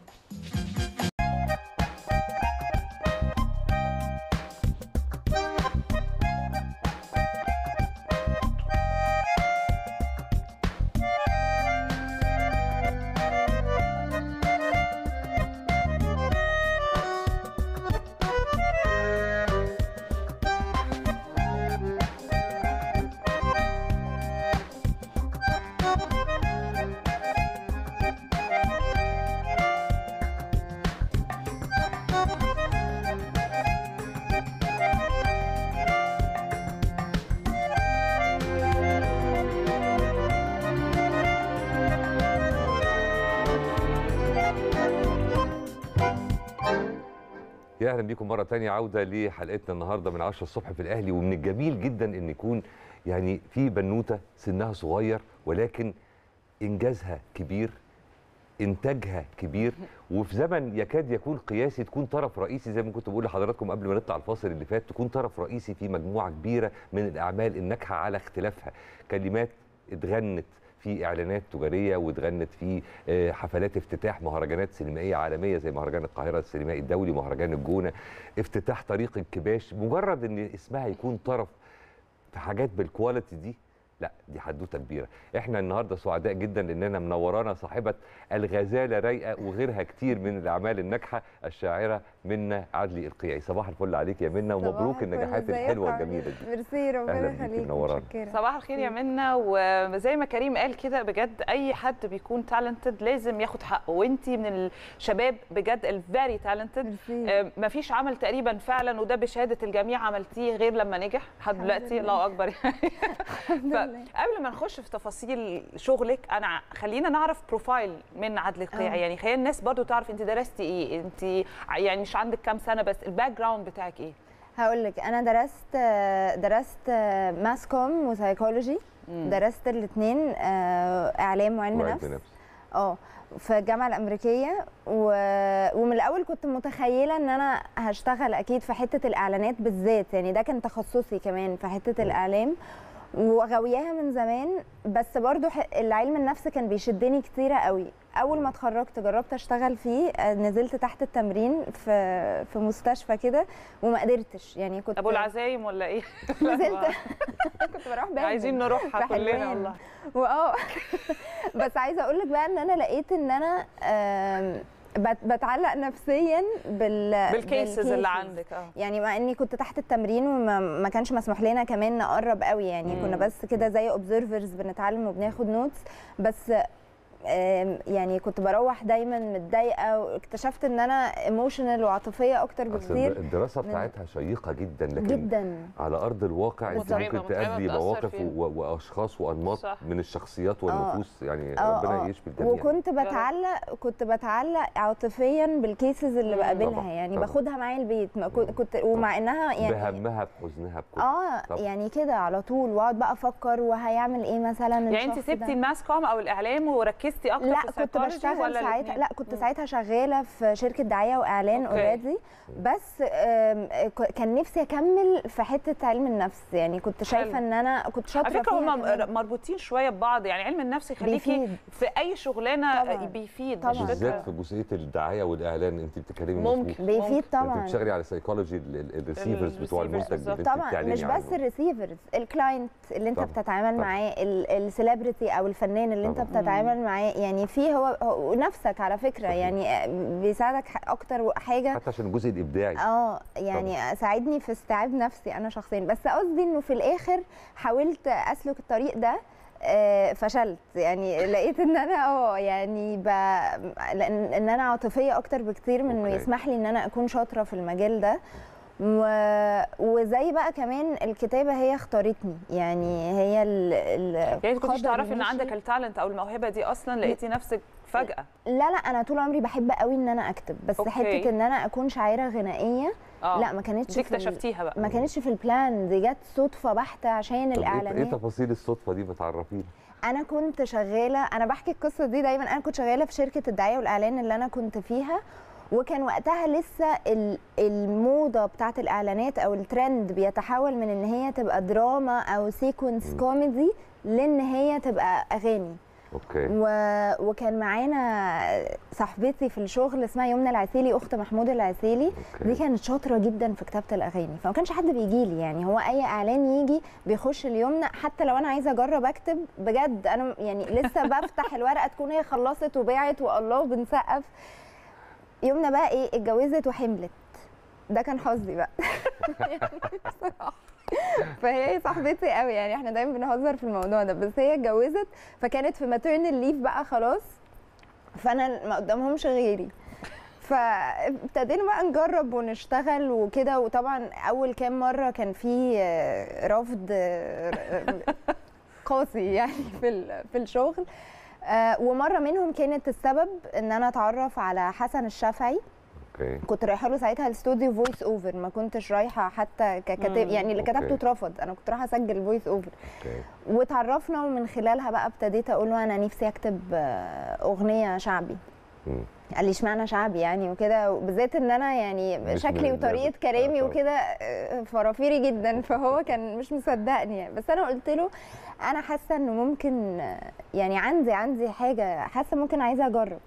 يا اهلا بيكم مره تانية عوده لحلقتنا النهارده من 10 الصبح في الاهلي ومن الجميل جدا ان يكون يعني في بنوته سنها صغير ولكن انجازها كبير انتاجها كبير وفي زمن يكاد يكون قياسي تكون طرف رئيسي زي ما كنت بقول لحضراتكم قبل ما نطلع الفاصل اللي فات تكون طرف رئيسي في مجموعه كبيره من الاعمال الناجحه على اختلافها كلمات اتغنت في اعلانات تجاريه واتغنت في آه، حفلات افتتاح مهرجانات سينمائيه عالميه زي مهرجان القاهره السينمائي الدولي مهرجان الجونه افتتاح طريق الكباش مجرد ان اسمها يكون طرف في حاجات بالكواليتي دي لا دي حدوته كبيره احنا النهارده سعداء جدا لاننا منورانا صاحبه الغزاله رايقه وغيرها كتير من الاعمال الناجحه الشاعره منى عدلي القيعي صباح الفل عليك يا منى ومبروك النجاحات الحلوه الجميله دي ميرسي ربنا أهلا بيكي، يخليك منورانا. متشكرة. صباح الخير يا منى وزي ما كريم قال كده بجد اي حد بيكون تالنتد لازم ياخد حقه وانتي من الشباب بجد الفيري تالنتد ميرسي. مفيش عمل تقريبا فعلا وده بشهاده الجميع عملتيه غير لما نجح لحد الحمد دلوقتي لله. الله اكبر يعني لله. فقبل ما نخش في تفاصيل شغلك انا خلينا نعرف بروفايل من عدل القيعي آه. يعني خلينا الناس برضو تعرف انت درستي ايه انت يعني مش عندك كام سنه بس الباك جراوند بتاعك ايه هقول لك انا درست درست ماس كوم وسايكولوجي درست الاثنين اعلام وعلم وعلم نفس نفس. اه في الجامعه الامريكيه و... ومن الاول كنت متخيله ان انا هشتغل اكيد في حته الاعلانات بالذات يعني ده كان تخصصي كمان في حته الاعلام وغاوياها من زمان بس برضو ح- العلم النفس كان بيشدني كتيرة قوي اول ما اتخرجت جربت اشتغل فيه آه، نزلت تحت التمرين في في مستشفى كده وما قدرتش يعني كنت ابو العزايم ولا ايه نزلت كنت بروح بهدل. عايزين نروحها في كلنا حلوان. والله واه بس عايزه اقول لك بقى ان انا لقيت ان انا آم، بت- بتعلق نفسيا بال بالكيسز اللي بالcases. عندك اه يعني مع اني كنت تحت التمرين وما ما كانش مسموح لنا كمان نقرب قوي يعني مم. كنا بس كده زي اوبزرفرز بنتعلم وبناخد نوتس بس آم، يعني كنت بروح دايما متضايقه واكتشفت ان انا ايموشنال وعاطفيه اكتر أصل بكتير الدراسه من- بتاعتها شيقه جدا لكن جدا على ارض الواقع انت متعبة، ممكن متعبة تقابلي بتأثر مواقف فيها. و- واشخاص وانماط صح. من الشخصيات والنفوس يعني آه، ربنا آه. يشفي الجميع وكنت بتعلق كنت بتعلق عاطفيا بالكيسز اللي مم. بقابلها طبعاً، يعني طبعاً. باخدها معايا البيت ما كنت, كنت ومع انها يعني بهمها بحزنها بكل اه طبعاً. يعني كده على طول واقعد بقى افكر وهيعمل ايه مثلا يعني انت الشخص سبتي ده. الماس كوم او الاعلام وركزتي اكتر لا في كنت السايكولوجي بشتغل ولا ساعتها الاتنين؟ لا كنت مم. ساعتها شغاله في شركه دعايه واعلان أوكي. اوريدي بس آم، ك- كان نفسي اكمل في حته علم النفس يعني كنت شايفه حلو. ان انا كنت شاطره على فكره فيها هم كمان. مربوطين شويه ببعض يعني علم النفس يخليكي بيفيد. في اي شغلانه طبعاً. بيفيد طبعاً. مش بالذات فكره في جزئيه الدعايه والاعلان انت بتتكلمي ممكن. مظبوط بيفيد انت طبعا بتشتغلي على سيكولوجي الريسيفرز بتوع الريسيفرز المنتج بالظبط. اللي انت طبعا بتعلني مش بس عنه. الريسيفرز الكلاينت اللي انت طبعاً، بتتعامل طبعاً. معاه السليبرتي او الفنان اللي انت طبعاً. بتتعامل معاه يعني في هو, هو نفسك على فكره صحيح. يعني بيساعدك ح- اكتر حاجه حتى عشان الجزء الابداعي اه يعني ساعدني في استيعاب نفسي انا شخصيا بس قصدي انه في الاخر حاولت اسلك الطريق ده آه، فشلت يعني لقيت ان انا اه يعني ب... لان ان انا عاطفيه اكتر بكتير من انه أوكي. يسمح لي ان انا اكون شاطره في المجال ده و... وزي بقى كمان الكتابه هي اختارتني يعني هي ال... ال... يعني انت كنتش قدر تعرفي ان ماشي. عندك التالنت او الموهبه دي اصلا لقيتي نفسك فجاه لا لا انا طول عمري بحب قوي ان انا اكتب بس أوكي. حته ان انا اكون شاعره غنائيه اه لا ما كانتش دي في ال- اكتشفتيها بقى ما كانتش في البلان دي جت صدفه بحته عشان طب إيه- ايه الاعلانات تفاصيل الصدفه دي بتعرفينا انا كنت شغاله انا بحكي القصه دي دايما انا كنت شغاله في شركه الدعايه والاعلان اللي انا كنت فيها وكان وقتها لسه ال- الموضه بتاعت الاعلانات او الترند بيتحول من ان هي تبقى دراما او سيكونس كوميدي لان هي تبقى اغاني اوكي و... وكان معانا صاحبتي في الشغل اسمها يمنى العسيلي اخت محمود العسيلي اوكي دي كانت شاطره جدا في كتابه الاغاني فما كانش حد بيجي لي يعني هو اي اعلان يجي بيخش اليمنى حتى لو انا عايزه اجرب اكتب بجد انا يعني لسه بفتح الورقه تكون هي خلصت وباعت والله بنسقف يمنى بقى ايه اتجوزت وحملت ده كان حظي بقى بصراحة. فهي صاحبتي قوي يعني احنا دايما بنهزر في الموضوع ده بس هي اتجوزت فكانت في ماتيرنال ليف بقى خلاص فانا ما قدامهمش غيري فابتدينا بقى نجرب ونشتغل وكده وطبعا اول كام مره كان في آه، رفض آه، قاسي يعني في ال- في الشغل آه، ومره منهم كانت السبب ان انا اتعرف على حسن الشافعي اوكي كنت رايحه له ساعتها الاستوديو فويس اوفر ما كنتش رايحه حتى ككاتب مم. يعني اللي كتبته أوكي. اترفض انا كنت رايحه اسجل فويس اوفر اوكي وتعرفنا ومن خلالها بقى ابتديت اقول له انا نفسي اكتب آه، اغنيه شعبي مم. قال لي اشمعنى شعبي يعني وكده وبالذات ان انا يعني مش شكلي من- وطريقه آه، كلامي طبعا. وكده آه، فرافيري جدا فهو كان مش مصدقني يعني. بس انا قلت له انا حاسه انه ممكن آه، يعني عندي عندي حاجه حاسه ممكن عايزه اجرب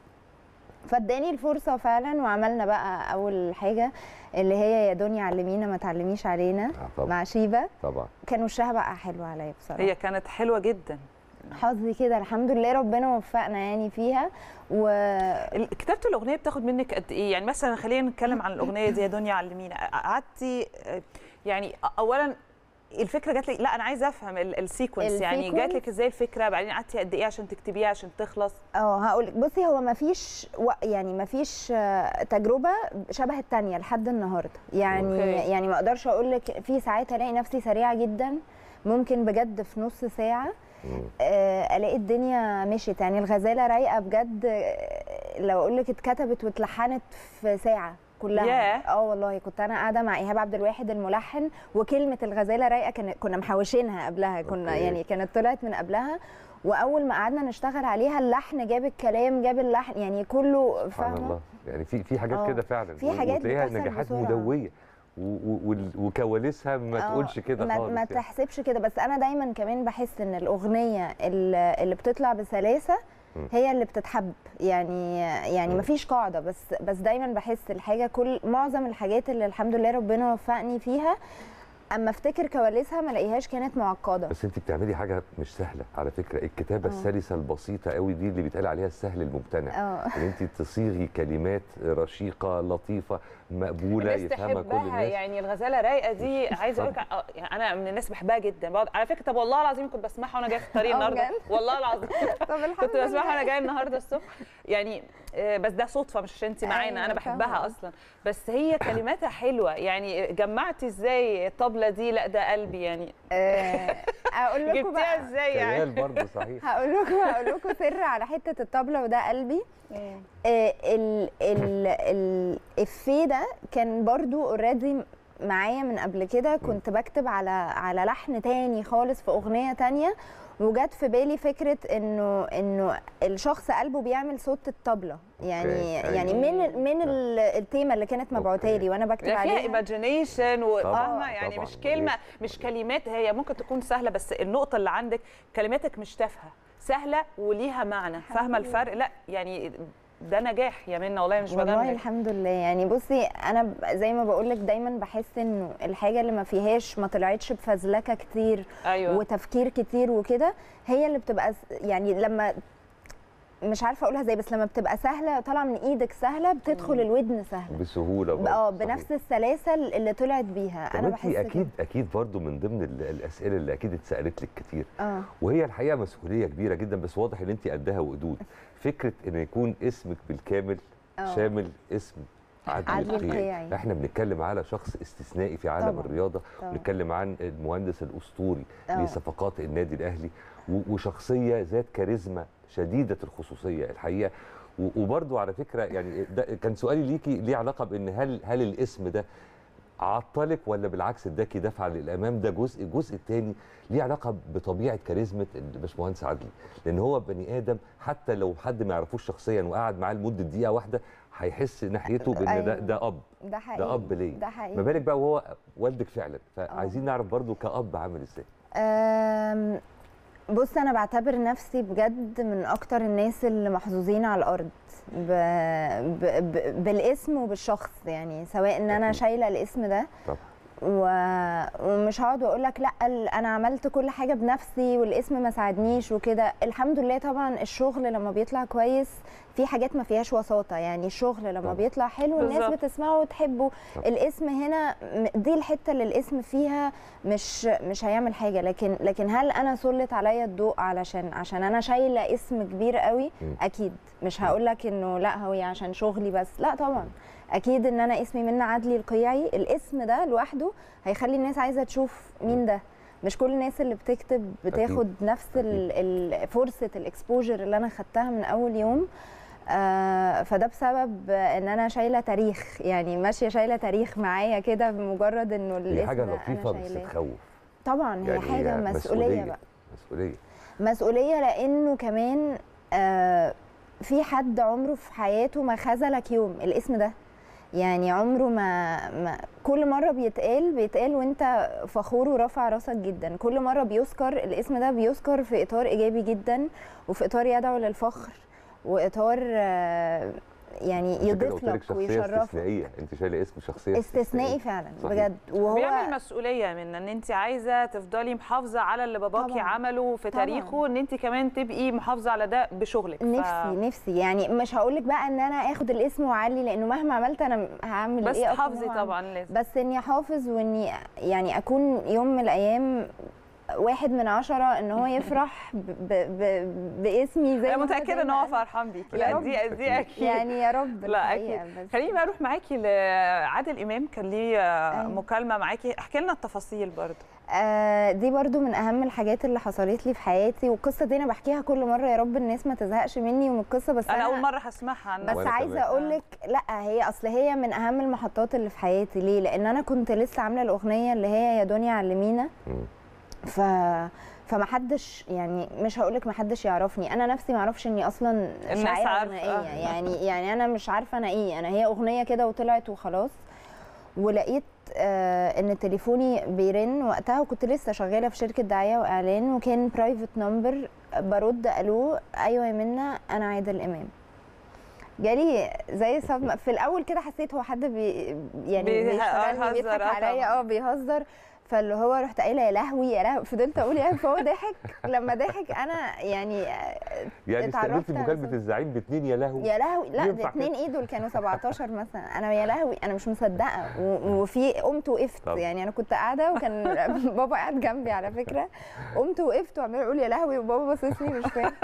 فاداني الفرصه فعلا وعملنا بقى اول حاجه اللي هي يا دنيا علمينا ما تعلميش علينا آه، طبعا مع شيبه طبعا كان وشها بقى حلو عليا بصراحه هي كانت حلوه جدا حظي كده الحمد لله ربنا وفقنا يعني فيها و ال- كتابه الاغنيه بتاخد منك قد ايه يعني مثلا خلينا نتكلم عن الاغنيه دي يا دنيا علمينا قعدتي آه، يعني اولا الفكره جات لي لا انا عايزه افهم ال- السيكونس يعني السيكونس؟ جات لك ازاي الفكره بعدين قعدتي قد ايه عشان تكتبيها عشان تخلص اه هقول لك بصي هو ما فيش يعني ما فيش تجربه شبه التانية لحد النهارده يعني أوكي. يعني ما اقدرش اقول لك في ساعات الاقي نفسي سريعه جدا ممكن بجد في نص ساعه مم. آه، الاقي الدنيا مشيت يعني الغزاله رايقه بجد آه، لو اقول لك اتكتبت واتلحنت في ساعه كلها ياه. اه والله كنت انا قاعده مع ايهاب عبد الواحد الملحن وكلمه الغزاله رايقه كان كنا محوشينها قبلها كنا أوكي. يعني كانت طلعت من قبلها واول ما قعدنا نشتغل عليها اللحن جاب الكلام جاب اللحن يعني كله سبحان فاهمه الله يعني في في حاجات آه. كده فعلا في حاجات وتلاقيها بتحصل نجاحات بسرعة. مدويه و- و- وال- وكواليسها ما آه، تقولش كده ما, خالص ما يعني. تحسبش كده بس انا دايما كمان بحس ان الاغنيه اللي اللي بتطلع بسلاسه مم. هي اللي بتتحب يعني يعني مم. مفيش قاعده بس بس دايما بحس الحاجه كل معظم الحاجات اللي الحمد لله ربنا وفقني فيها اما افتكر كواليسها ما الاقيهاش كانت معقده بس انت بتعملي حاجه مش سهله على فكره الكتابه آه. السلسه البسيطه قوي دي اللي بيتقال عليها السهل الممتنع اه ان انت تصيغي كلمات رشيقه لطيفه مقبوله الناس يفهمها كل تحبها الناس يعني الغزاله رايقه دي عايزه اقول لك آه، يعني انا من الناس بحبها جدا بقعد على فكره طب والله العظيم كنت بسمعها وانا جايه في الطريق آه، النهارده بجد؟ والله العظيم طب الحمد كنت بسمعها وانا لله. جايه النهارده الصبح يعني آه، بس ده صدفه مش عشان انت معانا أيوة، انا بحبها فاهمة. اصلا بس هي كلماتها حلوه يعني جمعتي ازاي الطبله دي لا ده قلبي يعني آه، اقول لكم جبتيها بقى ازاي يعني خيال برضه صحيح هقول لكم هقول لكم سر على حته الطبله وده قلبي آه، ال ال الافيه ده كان برضو اوريدي معايا من قبل كده كنت بكتب على على لحن تاني خالص في اغنيه تانية وجت في بالي فكره انه انه الشخص قلبه بيعمل صوت الطبله يعني أوكي، يعني أيوة. من من ال- التيمه اللي كانت مبعوته أوكي. لي وانا بكتب يعني فيها عليها ايماجينيشن وفاهمه يعني طبعاً. مش كلمه مش كلمات هي ممكن تكون سهله بس النقطه اللي عندك كلماتك مش تافهه سهله وليها معنى فاهمه الفرق لا يعني ده نجاح يا منى والله مش والله بجاملك الحمد لله يعني بصي انا ب- زي ما بقول لك دايما بحس انه الحاجه اللي ما فيهاش ما طلعتش بفزلكه كتير ايوه وتفكير كتير وكده هي اللي بتبقى س- يعني لما مش عارفه اقولها ازاي بس لما بتبقى سهله طالعه من ايدك سهله بتدخل الودن سهله بسهوله برضه اه صحيح. بنفس السلاسه اللي طلعت بيها طب انا انت بحس كده. اكيد اكيد برضه من ضمن ال- الاسئله اللي اكيد اتسالت لك كتير اه وهي الحقيقه مسؤوليه كبيره جدا بس واضح ان انت قدها وقدود فكره ان يكون اسمك بالكامل آه. شامل اسم عدلي عدلي القيعي القيعي. احنا بنتكلم على شخص استثنائي في عالم طبعاً. الرياضه طبعاً. بنتكلم عن المهندس الاسطوري آه. لصفقات النادي الاهلي و- وشخصيه ذات كاريزما شديده الخصوصيه الحقيقه و- وبرضو على فكره يعني ده كان سؤالي ليكي ليه علاقه بان هل هل الاسم ده عطلك ولا بالعكس اداكي دفعه للامام ده جزء الجزء الثاني ليه علاقه بطبيعه كاريزما الباشمهندس عدلي لان هو بني ادم حتى لو حد ما يعرفوش شخصيا وقعد معاه لمده دقيقه واحده هيحس ناحيته بان ده أيوة. ده اب ده حقيقي ده اب ليه ده حقيقي ما بالك بقى وهو والدك فعلا فعايزين نعرف برضو كاب عامل ازاي أم، بص انا بعتبر نفسي بجد من اكتر الناس اللي محظوظين على الارض ب... ب... ب... بالاسم وبالشخص يعني سواء ان انا أكيد. شايله الاسم ده طبعا و... ومش هقعد واقول لك لا ال- انا عملت كل حاجه بنفسي والاسم ما ساعدنيش وكده الحمد لله طبعا الشغل لما بيطلع كويس في حاجات ما فيهاش وساطه يعني الشغل لما طبعاً. بيطلع حلو الناس بالظبط. بتسمعه وتحبه طبعاً. الاسم هنا م- دي الحته اللي الاسم فيها مش مش هيعمل حاجه لكن لكن هل انا سلط عليا الضوء علشان عشان انا شايله اسم كبير قوي مم. اكيد مش هقول لك انه لا هو عشان شغلي بس لا طبعا اكيد ان انا اسمي منى عدلي القيعي الاسم ده لوحده هيخلي الناس عايزه تشوف مين ده مش كل الناس اللي بتكتب بتاخد نفس ال- ال- فرصه الاكسبوجر اللي انا خدتها من اول يوم آه فده بسبب ان انا شايله تاريخ يعني ماشيه شايله تاريخ معايا كده بمجرد انه الاسم هي حاجه ده لطيفه انا بس شايلاه تخوف طبعا هي يعني حاجه مسؤوليه بقى مسؤوليه مسؤوليه لانه كمان آه في حد عمره في حياته ما خذلك يوم الاسم ده يعني عمره ما, ما كل مره بيتقال بيتقال وانت فخور ورافع راسك جدا كل مره بيذكر الاسم ده بيذكر في اطار ايجابي جدا وفي اطار يدعو للفخر واطار آه، يعني عشان كده يضيف قلت لك لك شخصيه ويشرفك استثنائيه انت شايله اسم شخصيه استثنائي فعلا صحيح. بجد وهو بيعمل مسؤوليه من ان انت عايزه تفضلي محافظه على اللي باباكي طبعاً. عمله في طبعاً. تاريخه ان انت كمان تبقي محافظه على ده بشغلك ف- نفسي نفسي يعني مش هقول لك بقى ان انا اخد الاسم واعلي لانه مهما عملت انا هعمل بس ايه أكتر تحافظي ما هو طبعا لازم بس اني احافظ واني يعني اكون يوم من الايام واحد من عشرة ان هو يفرح ب ب ب باسمي زي انا ما متاكده زي ان ما هو أنا. فرحان بيكي يا لا رب. دي دي اكيد يعني يا رب لا الحقيقة اكيد بس. خليني بقى اروح معاكي لعادل امام كان ليه آه، أيوة. مكالمه معاكي احكي لنا التفاصيل برضو آه دي برضو من اهم الحاجات اللي حصلت لي في حياتي والقصه دي انا بحكيها كل مره يا رب الناس ما تزهقش مني ومن القصه بس انا اول مره هسمعها عنك بس وأنا عايزه كمان. اقول لك لا هي اصل هي من اهم المحطات اللي في حياتي ليه لان انا كنت لسه عامله الاغنيه اللي هي يا دنيا علمينا مم. ف فما حدش يعني مش هقول لك ما حدش يعرفني انا نفسي ما اعرفش اني اصلا الناس شاعره عارفة. غنائيه يعني يعني انا مش عارفه انا ايه انا هي اغنيه كده وطلعت وخلاص ولقيت آه ان تليفوني بيرن وقتها وكنت لسه شغاله في شركه دعايه واعلان وكان برايفت نمبر برد الو ايوه يا منى انا عادل امام جالي زي صدمه في الاول كده حسيت هو حد بي يعني بيه- بيشتغلني بيهزر، بيضحك آه عليا طبعاً. اه بيهزر فاللي هو رحت قايله يا لهوي يا لهوي فضلت اقول يا فهو ضحك لما ضحك انا يعني يعني اتعرفت استقبلت على مكالمه صوت. الزعيم باتنين يا لهوي يا لهوي لا ينفع ده اتنين ايه دول كانوا 17 مثلا انا يا لهوي انا مش مصدقه و- وفي قمت وقفت طبعا. يعني انا كنت قاعده وكان بابا قاعد جنبي على فكره قمت وقفت وعمال اقول يا لهوي وبابا باصص لي مش فاهم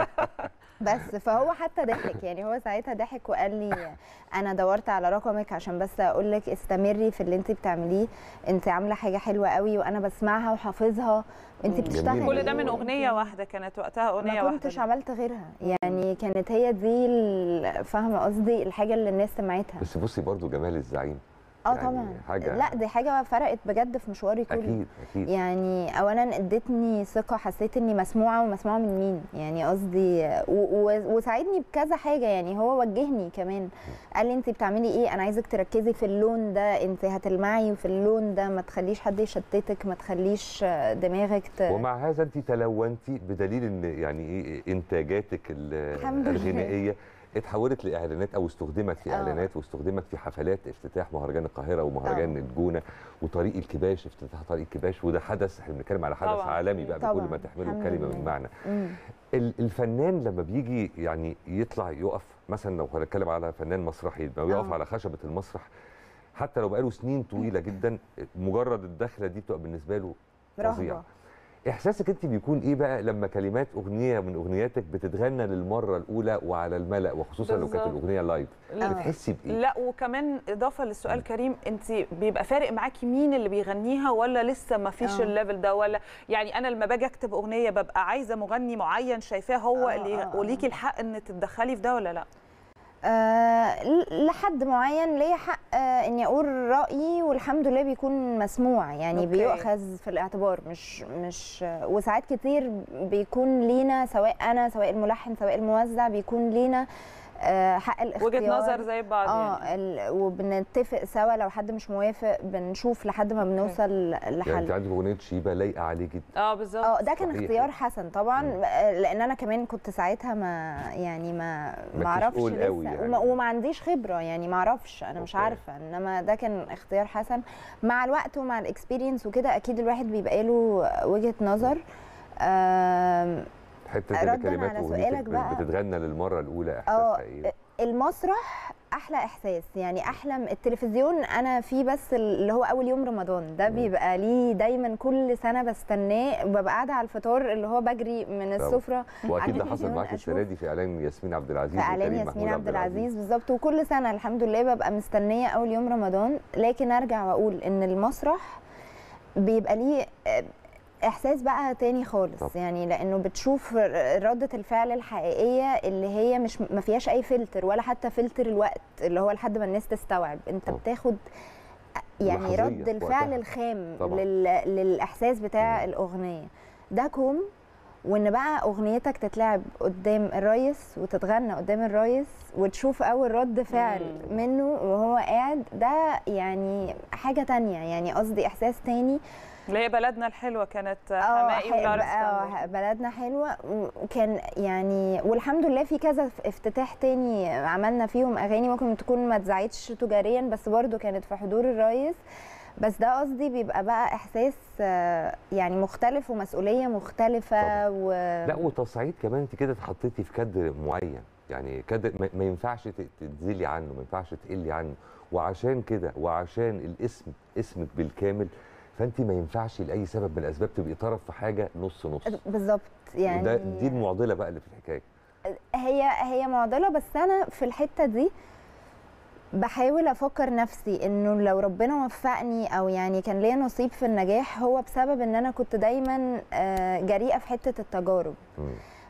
بس فهو حتى ضحك يعني هو ساعتها ضحك وقال لي انا دورت على رقمك عشان بس اقول لك استمري في اللي انت بتعمليه انت عامله حاجه حلوه قوي وانا بسمعها وحافظها انت جميل. بتشتغلي كل ده من وانت- اغنيه واحده كانت وقتها اغنيه ما كنتش واحده عملت غيرها يعني كانت هي دي ال- فاهمه قصدي الحاجه اللي الناس سمعتها بس بصي برضو جمال الزعيم اه يعني طبعا حاجة- لا دي حاجه فرقت بجد في مشواري كله اكيد اكيد يعني اولا ادتني ثقه حسيت اني مسموعه ومسموعه من مين يعني قصدي و- و- وساعدني بكذا حاجه يعني هو وجهني كمان قال لي انت بتعملي ايه انا عايزك تركزي في اللون ده انت هتلمعي في اللون ده ما تخليش حد يشتتك ما تخليش دماغك ت... ومع هذا انت تلونتي بدليل ان يعني ايه انتاجاتك ال- الحمد لله. الغنائيه اتحولت لاعلانات او استخدمت في آه. اعلانات واستخدمت في حفلات افتتاح مهرجان القاهره ومهرجان آه. الجونه وطريق الكباش افتتاح طريق الكباش وده حدث احنا بنتكلم على حدث طبعاً. عالمي بقى بكل طبعاً. ما تحمله الحمد الكلمه لله. من معنى مم. ال- الفنان لما بيجي يعني يطلع يقف مثلا لو هنتكلم على فنان مسرحي لما يقف آه. على خشبه المسرح حتى لو بقاله سنين طويله جدا مجرد الدخله دي بتبقى بالنسبه له فظيعه رهبه احساسك انت بيكون ايه بقى لما كلمات اغنيه من اغنياتك بتتغنى للمره الاولى وعلى الملا وخصوصا لو كانت بالظبط. الاغنيه لايف لا. بتحسي بايه لا وكمان اضافه للسؤال كريم انت بيبقى فارق معاكي مين اللي بيغنيها ولا لسه ما فيش آه. الليفل ده ولا يعني انا لما باجي اكتب اغنيه ببقى عايزه مغني معين شايفاه هو آه، اللي آه، آه. وليكي الحق ان تتدخلي في ده ولا لا آه ل- لحد معين ليا حق آه اني اقول رايي والحمد لله بيكون مسموع يعني أوكي. بيؤخذ في الاعتبار مش مش آه، وساعات كتير بيكون لينا سواء انا سواء الملحن سواء الموزع بيكون لينا آه حق الاختيار وجهه نظر زي بعض اه يعني ال- وبنتفق سوا لو حد مش موافق بنشوف لحد ما بنوصل يعني انت لحل عندك اغنيه شيبه لايقه عليه جدا اه بالظبط اه ده كان صحيح. اختيار حسن طبعا مم. آه، لان انا كمان كنت ساعتها ما يعني ما ما ما اعرفش تقول لسه قوي يعني. وما, وما عنديش خبره يعني ما اعرفش انا مش أوكي. عارفه انما ده كان اختيار حسن مع الوقت ومع الاكسبيرينس وكده اكيد الواحد بيبقى له وجهه نظر آم، حته ان ردا كلمات على اغنيتك سؤالك بقى. بتتغنى للمره الاولى اه احساسها ايه المسرح احلى احساس يعني احلى م- التلفزيون انا فيه بس اللي هو اول يوم رمضان ده مم. بيبقى ليه دايما كل سنه بستناه وببقى قاعده على الفطار اللي هو بجري من طبعا. السفره واكيد ده على حصل التلفزيون معاك السنه أشوف. دي في اعلان ياسمين عبد العزيز في اعلان وكريم ياسمين محمود عبد العزيز بالظبط وكل سنه الحمد لله ببقى مستنيه اول يوم رمضان لكن ارجع واقول ان المسرح بيبقى ليه آه، احساس بقى تاني خالص طب. يعني لانه بتشوف ر- ردة الفعل الحقيقيه اللي هي مش ما فيهاش اي فلتر ولا حتى فلتر الوقت اللي هو لحد ما الناس تستوعب انت طب. بتاخد يعني لحظية رد في الفعل وقتها. الخام طبعا. لل... للاحساس بتاع مم. الاغنيه ده كوم وان بقى اغنيتك تتلعب قدام الريس وتتغنى قدام الريس وتشوف اول رد فعل مم. منه وهو قاعد ده يعني حاجه تانية يعني قصدي احساس تاني اللي هي بلدنا الحلوه كانت اه حمائي ح- ولارا اه اسطنبول. بلدنا حلوه وكان يعني والحمد لله في كذا افتتاح تاني عملنا فيهم اغاني ممكن تكون ما اتذاعتش تجاريا بس برضو كانت في حضور الريس بس ده قصدي بيبقى بقى احساس آه، يعني مختلف ومسؤوليه مختلفه و لا وتصعيد كمان انت كده اتحطيتي في كادر معين يعني كادر ما- ما ينفعش ت- تنزلي عنه ما ينفعش تقلي عنه وعشان كده وعشان الاسم اسمك بالكامل فانت ما ينفعش لاي سبب من الاسباب تبقي طرف في حاجه نص نص بالظبط يعني وده دي المعضله بقى اللي في الحكايه هي هي معضله بس انا في الحته دي بحاول افكر نفسي انه لو ربنا وفقني او يعني كان ليا نصيب في النجاح هو بسبب ان انا كنت دايما آه، جريئه في حته التجارب مم.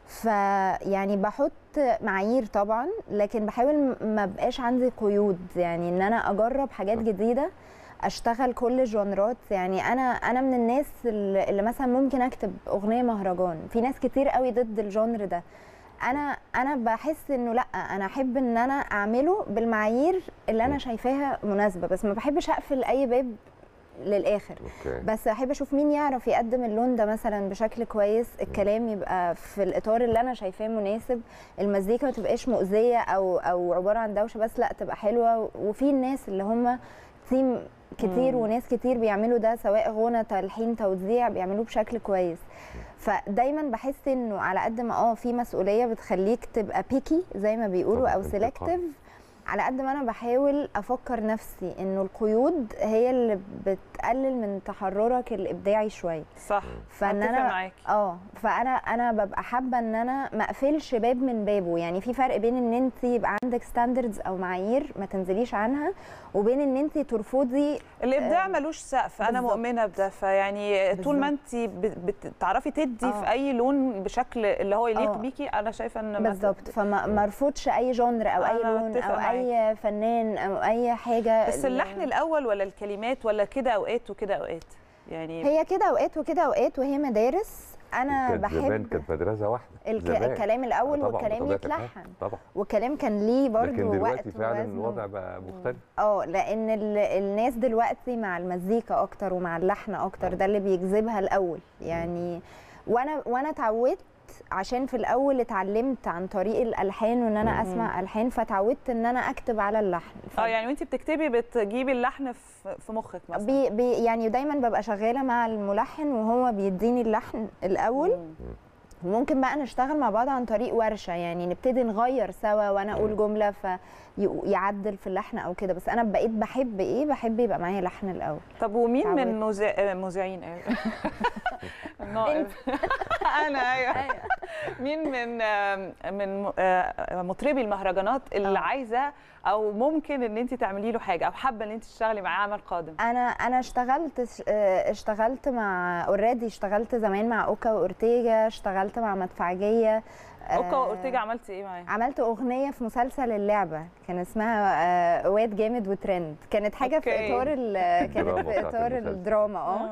فيعني بحط معايير طبعا لكن بحاول م- ما بقاش عندي قيود يعني ان انا اجرب حاجات جديده اشتغل كل جونرات يعني انا انا من الناس اللي اللي مثلا ممكن اكتب اغنيه مهرجان في ناس كتير قوي ضد الجونر ده انا انا بحس انه لا انا احب ان انا اعمله بالمعايير اللي انا شايفاها مناسبه بس ما بحبش اقفل اي باب للاخر اوكي بس احب اشوف مين يعرف يقدم اللون ده مثلا بشكل كويس الكلام يبقى في الاطار اللي انا شايفاه مناسب المزيكا ما تبقاش مؤذيه او او عباره عن دوشه بس لا تبقى حلوه وفي الناس اللي هم تيم كتير مم. وناس كتير بيعملوا ده سواء غنى تلحين توزيع بيعملوه بشكل كويس فدايما بحس انه على قد ما اه في مسؤوليه بتخليك تبقى بيكي زي ما بيقولوا طبعاً، او انتقام. سيلكتيف على قد ما انا بحاول افكر نفسي انه القيود هي اللي بتقلل من تحررك الابداعي شويه صح فان أتفق انا معاكي. اه فانا انا ببقى حابه ان انا ما اقفلش باب من بابه يعني في فرق بين ان انت يبقى عندك ستاندردز او معايير ما تنزليش عنها وبين ان انت ترفضي الابداع آه، ملوش سقف انا بالظبط. مؤمنه بده فيعني طول ما بالظبط. انت بتعرفي تدي آه. في اي لون بشكل اللي هو يليق آه. بيكي انا شايفه ان ما- بالظبط فما ما ارفضش اي جونر او اي أنا لون متفقة او اي فنان او اي حاجه بس اللحن الاول ولا الكلمات ولا كده اوقات وكده اوقات يعني هي كده اوقات وكده اوقات وهي مدارس انا كانت زمان بحب كانت مدرسه واحده الك... زمان. الكلام الاول آه طبعاً، والكلام بطبيعة الحال. يتلحن طبعا والكلام كان ليه برضه لكن وقت دلوقتي فعلا ووزن الوضع بقى مختلف اه لان ال- الناس دلوقتي مع المزيكا اكتر ومع اللحن اكتر ده اللي بيجذبها الاول يعني وانا وانا اتعودت عشان في الاول اتعلمت عن طريق الالحان وان انا اسمع الحان فتعودت ان انا اكتب على اللحن ف- اه يعني وانت بتكتبي بتجيبي اللحن في في مخك مثلا بي بي يعني دايما ببقى شغاله مع الملحن وهو بيديني اللحن الاول مم. ممكن بقى نشتغل مع بعض عن طريق ورشه يعني نبتدي نغير سوا وانا اقول جمله فيعدل في اللحن او كده بس انا بقيت بحب ايه بحب يبقى معايا لحن الاول طب ومين اتعودت. من مذيع- آه، مذيعين ايه النائب. انا ايوه مين من آه، من م- آه، مطربي المهرجانات اللي آه. عايزه او ممكن ان انت تعملي له حاجه او حابه ان انت تشتغلي معاه عمل قادم انا انا اشتغلت آه، اشتغلت مع اوريدي اشتغلت زمان مع اوكا واورتيجا اشتغلت مع مدفعجيه اوكا آه، واورتيجا عملتي ايه معاه عملت اغنيه في مسلسل اللعبه كان اسمها آه، واد جامد وترند كانت حاجه في أوكي. اطار ال- كانت الدراما في بتاعت اطار المسلسل. الدراما اه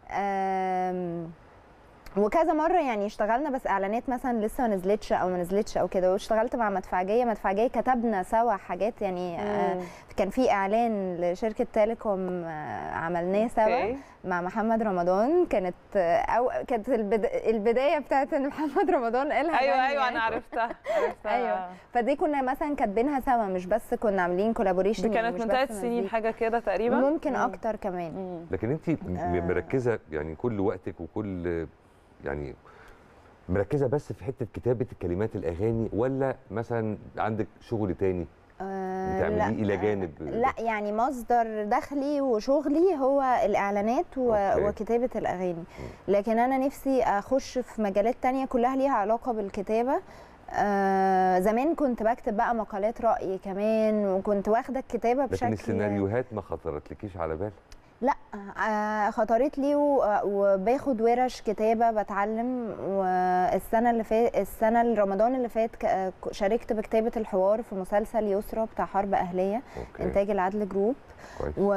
آم، وكذا مره يعني اشتغلنا بس اعلانات مثلا لسه ما نزلتش او ما نزلتش او كده واشتغلت مع مدفعجيه مدفعجيه كتبنا سوا حاجات يعني آه، مم. كان في اعلان لشركه تيليكوم آه، عملناه سوا أوكي. مع محمد رمضان كانت آه، او كانت البد... البدايه بتاعت ان محمد رمضان قالها ايوه غني ايوه يعني. انا عرفتها عرفتها ايوه فدي كنا مثلا كاتبينها سوا مش بس كنا عاملين كولابوريشن دي كانت من ثلاث سنين حاجه كده تقريبا ممكن مم. اكتر كمان مم. لكن انت م- مركزه يعني كل وقتك وكل يعني مركزه بس في حته كتابه الكلمات الاغاني ولا مثلا عندك شغل تاني آه، بتعمليه لا، إلى جانب آه، لا يعني مصدر دخلي وشغلي هو الاعلانات و... أوكي. وكتابه الاغاني لكن انا نفسي اخش في مجالات تانية كلها ليها علاقه بالكتابه آه زمان كنت بكتب بقى مقالات راي كمان وكنت واخده الكتابه لكن بشكل السيناريوهات ما خطرتلكيش على بال لا آه، خطرت لي و- وباخد ورش كتابه بتعلم والسنه اللي فات السنه اللي رمضان اللي فات ك- آه، شاركت بكتابه الحوار في مسلسل يسرى بتاع حرب اهليه اوكي انتاج العدل جروب كويس و...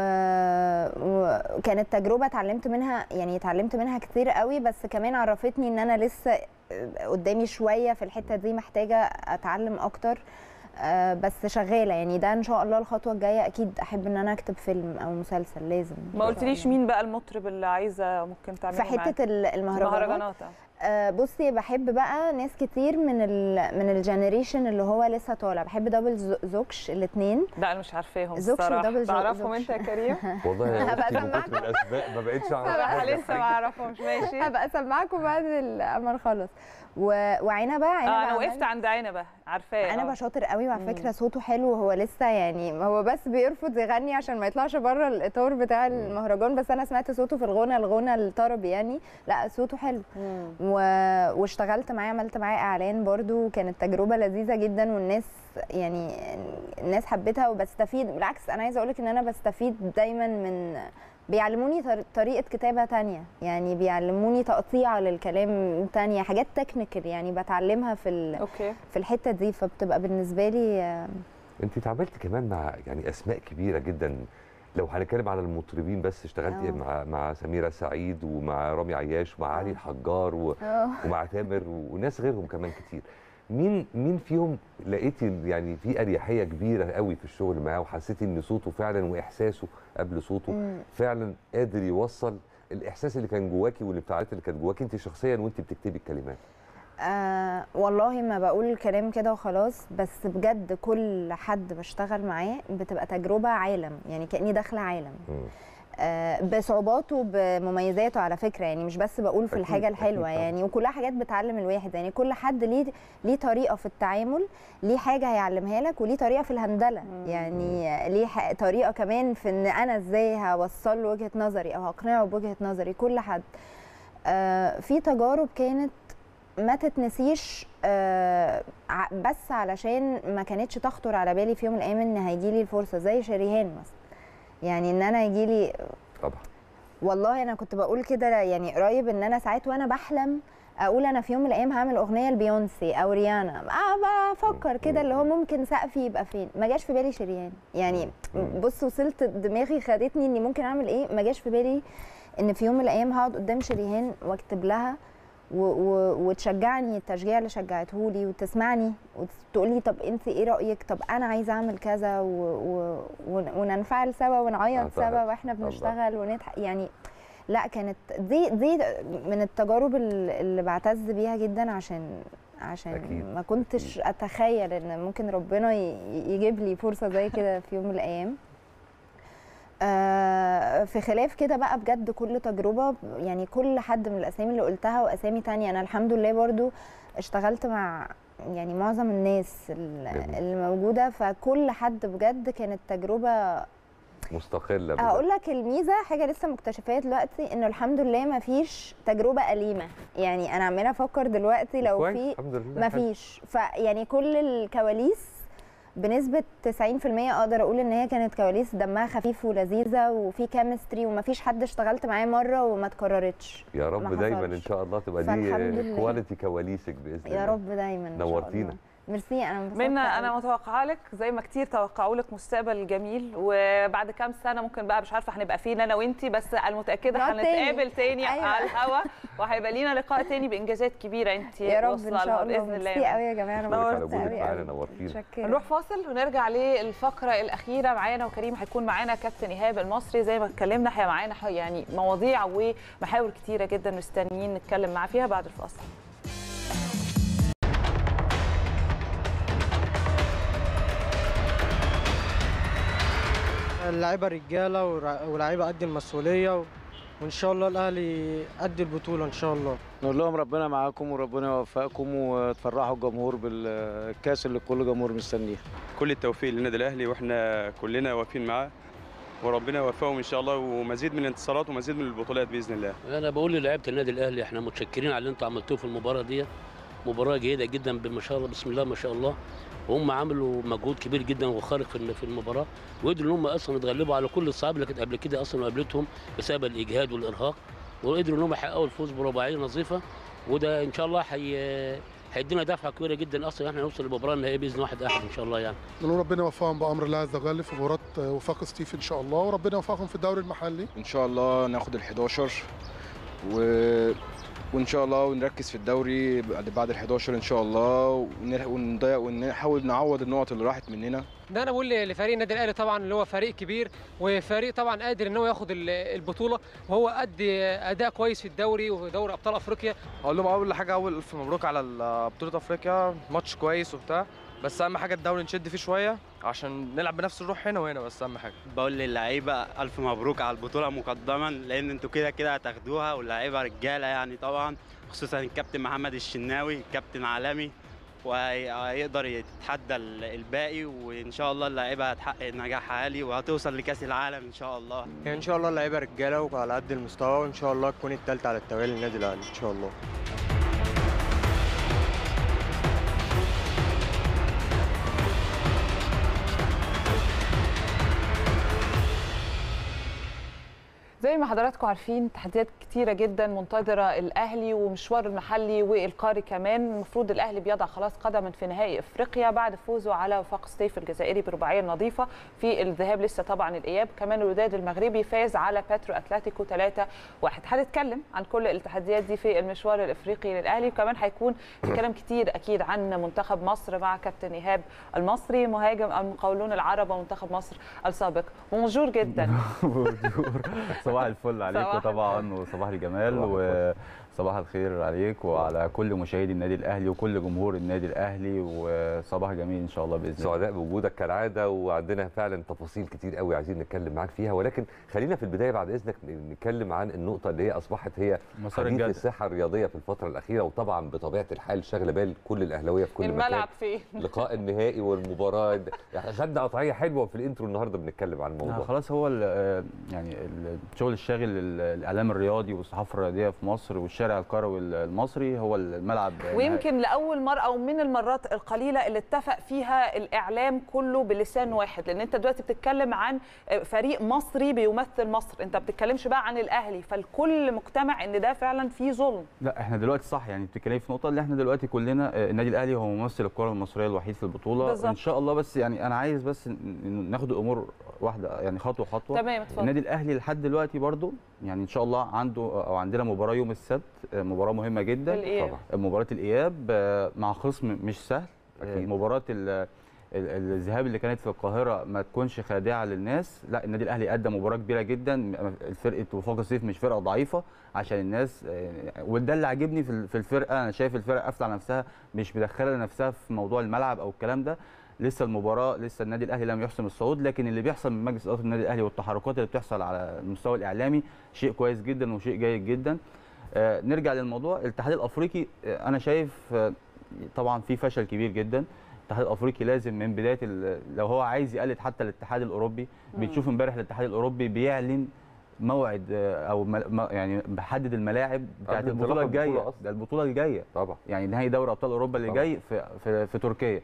وكانت تجربه اتعلمت منها يعني اتعلمت منها كتير قوي بس كمان عرفتني ان انا لسه قدامي شويه في الحته دي محتاجه اتعلم اكتر آه، بس شغاله يعني ده ان شاء الله الخطوه الجايه اكيد احب ان انا اكتب فيلم او مسلسل لازم ما قلتليش مين بقى المطرب اللي عايزه ممكن تعملي في حته ال- المهرجانات المهرجانات آه. آه، بصي بحب بقى ناس كتير من ال من الجنريشن اللي هو لسه طالع بحب دبل ز- زوكش الاثنين لا انا مش عارفاهم زوكش الصراحه ودبل جو- تعرفهم زوكش. انت يا كريم والله يا هبقى اختي من أسمعك. كتر الاسماء ما بقتش اعرف صراحه حاجة. لسه ما اعرفهمش ماشي هبقى اسمعكم بعد ال- اما نخلص و... وعنبه عنبه اه انا عمل- وقفت عند عنبه عارفاه عنبه آه. شاطر قوي وعلى فكره صوته حلو هو لسه يعني هو بس بيرفض يغني عشان ما يطلعش بره الاطار بتاع المهرجان بس انا سمعت صوته في الغنى الغنى الطربي يعني لا صوته حلو مم. و... واشتغلت معاه عملت معاه اعلان برضو كانت تجربه لذيذه جدا والناس يعني الناس حبتها وبستفيد بالعكس انا عايزه اقولك ان انا بستفيد دايما من بيعلموني طر- طريقه كتابه تانية يعني بيعلموني تقطيع للكلام تانية حاجات تكنيكال يعني بتعلمها في ال... اوكي في الحته دي فبتبقى بالنسبه لي آه، انت اتعاملتي كمان مع يعني اسماء كبيره جدا لو هنتكلم على المطربين بس اشتغلتي آه. مع مع سميره سعيد ومع رامي عياش ومع علي الحجار و... آه. ومع تامر وناس غيرهم كمان كتير مين مين فيهم لقيتي يعني في اريحيه كبيره قوي في الشغل معاه وحسيتي ان صوته فعلا واحساسه قبل صوته مم. فعلا قادر يوصل الاحساس اللي كان جواكي والانفعالات اللي كانت جواكي انت شخصيا وانت بتكتبي الكلمات آه والله ما بقول الكلام كده وخلاص بس بجد كل حد بشتغل معاه بتبقى تجربة عالم يعني كأني داخلة عالم مم. آه بصعوباته بمميزاته على فكرة يعني مش بس بقول في أكيد، الحاجة أكيد الحلوة طبعاً. يعني وكلها حاجات بتعلم الواحد يعني كل حد ليه ليه طريقة في التعامل ليه حاجة هيعلمها لك وليه طريقة في الهندلة يعني ليه ح- طريقة كمان في ان انا ازاي هوصل له وجهة نظري او هقنعه بوجهة نظري كل حد آه في تجارب كانت ما تتنسيش آه، ع- بس علشان ما كانتش تخطر على بالي في يوم من الايام ان هيجي لي الفرصه زي شريهان مثلا يعني ان انا يجي لي طبعا والله انا كنت بقول كده يعني قريب ان انا ساعات وانا بحلم اقول انا في يوم من الايام هعمل اغنيه لبيونسي او ريانا آه بفكر كده اللي هو ممكن سقفي يبقى فين ما جاش في بالي شريان يعني بص وصلت دماغي خدتني اني ممكن اعمل ايه ما جاش في بالي ان في يوم من الايام هقعد قدام شريهان واكتب لها و و وتشجعني التشجيع اللي شجعته لي وتسمعني وتقول لي طب انت ايه رايك طب انا عايزه اعمل كذا و و ون- وننفعل سوا ونعيط آه، طبعاً. سوا واحنا الله. بنشتغل ونضحك يعني لا كانت دي دي من التجارب ال- اللي بعتز بيها جدا عشان عشان أكيد، ما كنتش اتخيل ان ممكن ربنا ي- يجيب لي فرصه زي كده في يوم من الايام آه، في خلاف كده بقى بجد كل تجربه يعني كل حد من الاسامي اللي قلتها واسامي تانية انا الحمد لله برضو اشتغلت مع يعني معظم الناس ال- جميل. اللي موجوده فكل حد بجد كانت تجربه مستقله بده. هقول لك الميزه حاجه لسه مكتشفاها دلوقتي انه الحمد لله ما فيش تجربه اليمه يعني انا عماله افكر دلوقتي لو كويس، في الحمد لله ما حلو. فيش فيعني كل الكواليس بنسبة 90% اقدر اقول ان هي كانت كواليس دمها خفيف ولذيذة وفي كيمستري وما فيش حد اشتغلت معاه مرة وما اتكررتش يا ما رب دايما حصلش. ان شاء الله تبقى فالحمد دي لله. كواليتي كواليسك باذن الله يا رب دايما إن شاء نورتينا. الله. ميرسي انا انبسطت منا أوي. انا متوقعه لك زي ما كتير توقعوا لك مستقبل جميل وبعد كام سنه ممكن بقى مش عارفه هنبقى فين انا وانتي بس المتاكده نقعد تاني. هنتقابل تاني أيوة. على الهوا وهيبقى لينا لقاء تاني بانجازات كبيره انت يا رب واصلة ان لها شاء الله باذن الله ميرسي قوي يا جماعة انا شكرا على انبسطت وجودك قوي معانا قوي. نورتينا متشكرة. نروح فاصل ونرجع للفقره الاخيره معانا وكريم هيكون معانا كابتن ايهاب المصري زي ما اتكلمنا هي معانا ح- يعني مواضيع ومحاور كتيره جدا مستنيين نتكلم معاه فيها بعد الفاصل اللعيبه رجاله ورع- ولاعيبه قد المسؤوليه و- وان شاء الله الاهلي قد البطوله ان شاء الله نقول لهم ربنا معاكم وربنا يوفقكم وتفرحوا الجمهور بالكاس اللي كل جمهور مستنيه كل التوفيق للنادي الاهلي واحنا كلنا واقفين معاه وربنا يوفقهم ان شاء الله ومزيد من الانتصارات ومزيد من البطولات باذن الله انا بقول للاعيبه النادي الاهلي احنا متشكرين على اللي انتوا عملتوه في المباراه دي مباراه جيده جدا ما شاء الله بسم الله ما شاء الله وهم عملوا مجهود كبير جدا وخارق في في المباراه وقدروا ان هم اصلا يتغلبوا على كل الصعاب اللي كانت قبل كده اصلا قابلتهم بسبب الاجهاد والارهاق وقدروا ان هم يحققوا الفوز برباعيه نظيفه وده ان شاء الله حي... هيدينا دفعه كبيره جدا اصلا احنا نوصل للمباراه النهائيه باذن واحد احد ان شاء الله يعني نقول ربنا يوفقهم بامر الله عز وجل في مباراه وفاق ستيف ان شاء الله وربنا يوفقهم في الدوري المحلي ان شاء الله ناخد ال 11 و وان شاء الله ونركز في الدوري بعد بعد ال 11 ان شاء الله ون- ونضيع ونحاول نعوض النقط اللي راحت مننا ده انا بقول لفريق النادي الاهلي طبعا اللي هو فريق كبير وفريق طبعا قادر ان هو ياخد ال- البطوله وهو ادي اداء كويس في الدوري ودوري ابطال افريقيا هقول لهم اول حاجه اول الف مبروك على ال- بطوله افريقيا ماتش كويس وبتاع بس اهم حاجه الدوري نشد فيه شويه عشان نلعب بنفس الروح هنا وهنا بس اهم حاجه بقول للعيبه الف مبروك على البطوله مقدما لان انتوا كده كده هتاخدوها واللعيبه رجاله يعني طبعا خصوصا الكابتن محمد الشناوي كابتن عالمي وهيقدر يتحدى ال- الباقي وان شاء الله اللعيبه هتحقق نجاح عالي وهتوصل لكاس العالم ان شاء الله يعني ان شاء الله اللعيبه رجاله وعلى قد المستوى وان شاء الله تكون الثالثه على التوالي للنادي الاهلي ان شاء الله زي ما حضراتكم عارفين تحديات كتيره جدا منتظره الاهلي ومشوار المحلي والقاري كمان المفروض الاهلي بيضع خلاص قدما في نهائي افريقيا بعد فوزه على وفاق سطيف الجزائري برباعيه نظيفه في الذهاب لسه طبعا الاياب كمان الوداد المغربي فاز على باترو اتلتيكو 3 1 هنتكلم عن كل التحديات دي في المشوار الافريقي للاهلي وكمان هيكون في كلام كتير اكيد عن منتخب مصر مع كابتن ايهاب المصري مهاجم المقاولون العرب ومنتخب مصر السابق ومنجور جدا بونجور صباح الفل عليكم صباح طبعا وصباح الجمال وصباح الخير عليك وعلى كل مشاهدي النادي الاهلي وكل جمهور النادي الاهلي وصباح جميل ان شاء الله باذن الله سعداء بوجودك كالعاده وعندنا فعلا تفاصيل كتير قوي عايزين نتكلم معاك فيها ولكن خلينا في البدايه بعد اذنك نتكلم عن النقطه اللي هي اصبحت هي مسار حديث الجد. الساحه الرياضيه في الفتره الاخيره وطبعا بطبيعه الحال شاغله بال كل الاهلاويه في كل الملعب مكان فين لقاء النهائي والمباراه يعني خدنا قطعيه حلوه في الانترو النهارده بنتكلم عن آه، الموضوع خلاص هو ال- يعني الشغل الشاغل ال- الاعلام الرياضي والصحافه الرياضيه في مصر والشارع الكروي المصري هو الملعب ويمكن لاول مره او من المرات القليله اللي اتفق فيها الاعلام كله بلسان واحد لان انت دلوقتي بتتكلم عن فريق مصري بيمثل مصر انت ما بتتكلمش بقى عن الاهلي فالكل مقتنع ان ده فعلا فيه ظلم لا احنا دلوقتي صح يعني بتتكلمي في نقطه اللي احنا دلوقتي كلنا آه، النادي الاهلي هو ممثل الكره المصريه الوحيد في البطوله بالظبط. ان شاء الله بس يعني انا عايز بس ن- ن- ناخد الامور واحده يعني خطوه خطوه تمام، اتفضل. النادي الاهلي لحد دلوقتي برضو يعني ان شاء الله عنده او عندنا مباراه يوم السبت آه، مباراه مهمه جدا الإياب. طبعا مباراه الاياب آه، مع خصم مش سهل آه، أكيد. مباراه ال- ال- الذهاب اللي كانت في القاهره ما تكونش خادعه للناس لا النادي الاهلي قدم مباراه كبيره جدا فرقه وفاق الصيف مش فرقه ضعيفه عشان الناس آه، وده اللي عاجبني في ال- في الفرقه انا شايف الفرقه قافله على نفسها مش مدخله نفسها في موضوع الملعب او الكلام ده لسه المباراه لسه النادي الاهلي لم يحسم الصعود لكن اللي بيحصل من مجلس اداره النادي الاهلي والتحركات اللي بتحصل على المستوى الاعلامي شيء كويس جدا وشيء جيد جدا آه، نرجع للموضوع الاتحاد الافريقي آه، انا شايف آه، طبعا في فشل كبير جدا الاتحاد الافريقي لازم من بدايه ال- لو هو عايز يقلد حتى الاتحاد الاوروبي مم. بتشوف امبارح الاتحاد الاوروبي بيعلن موعد آه، او مل- ما- يعني بحدد الملاعب بتاعت قبل البطوله انطلاق البطولة الجايه أصلاً. ده البطوله الجايه طبعا يعني نهائي دوري ابطال اوروبا اللي طبعاً. جاي في في, في تركيا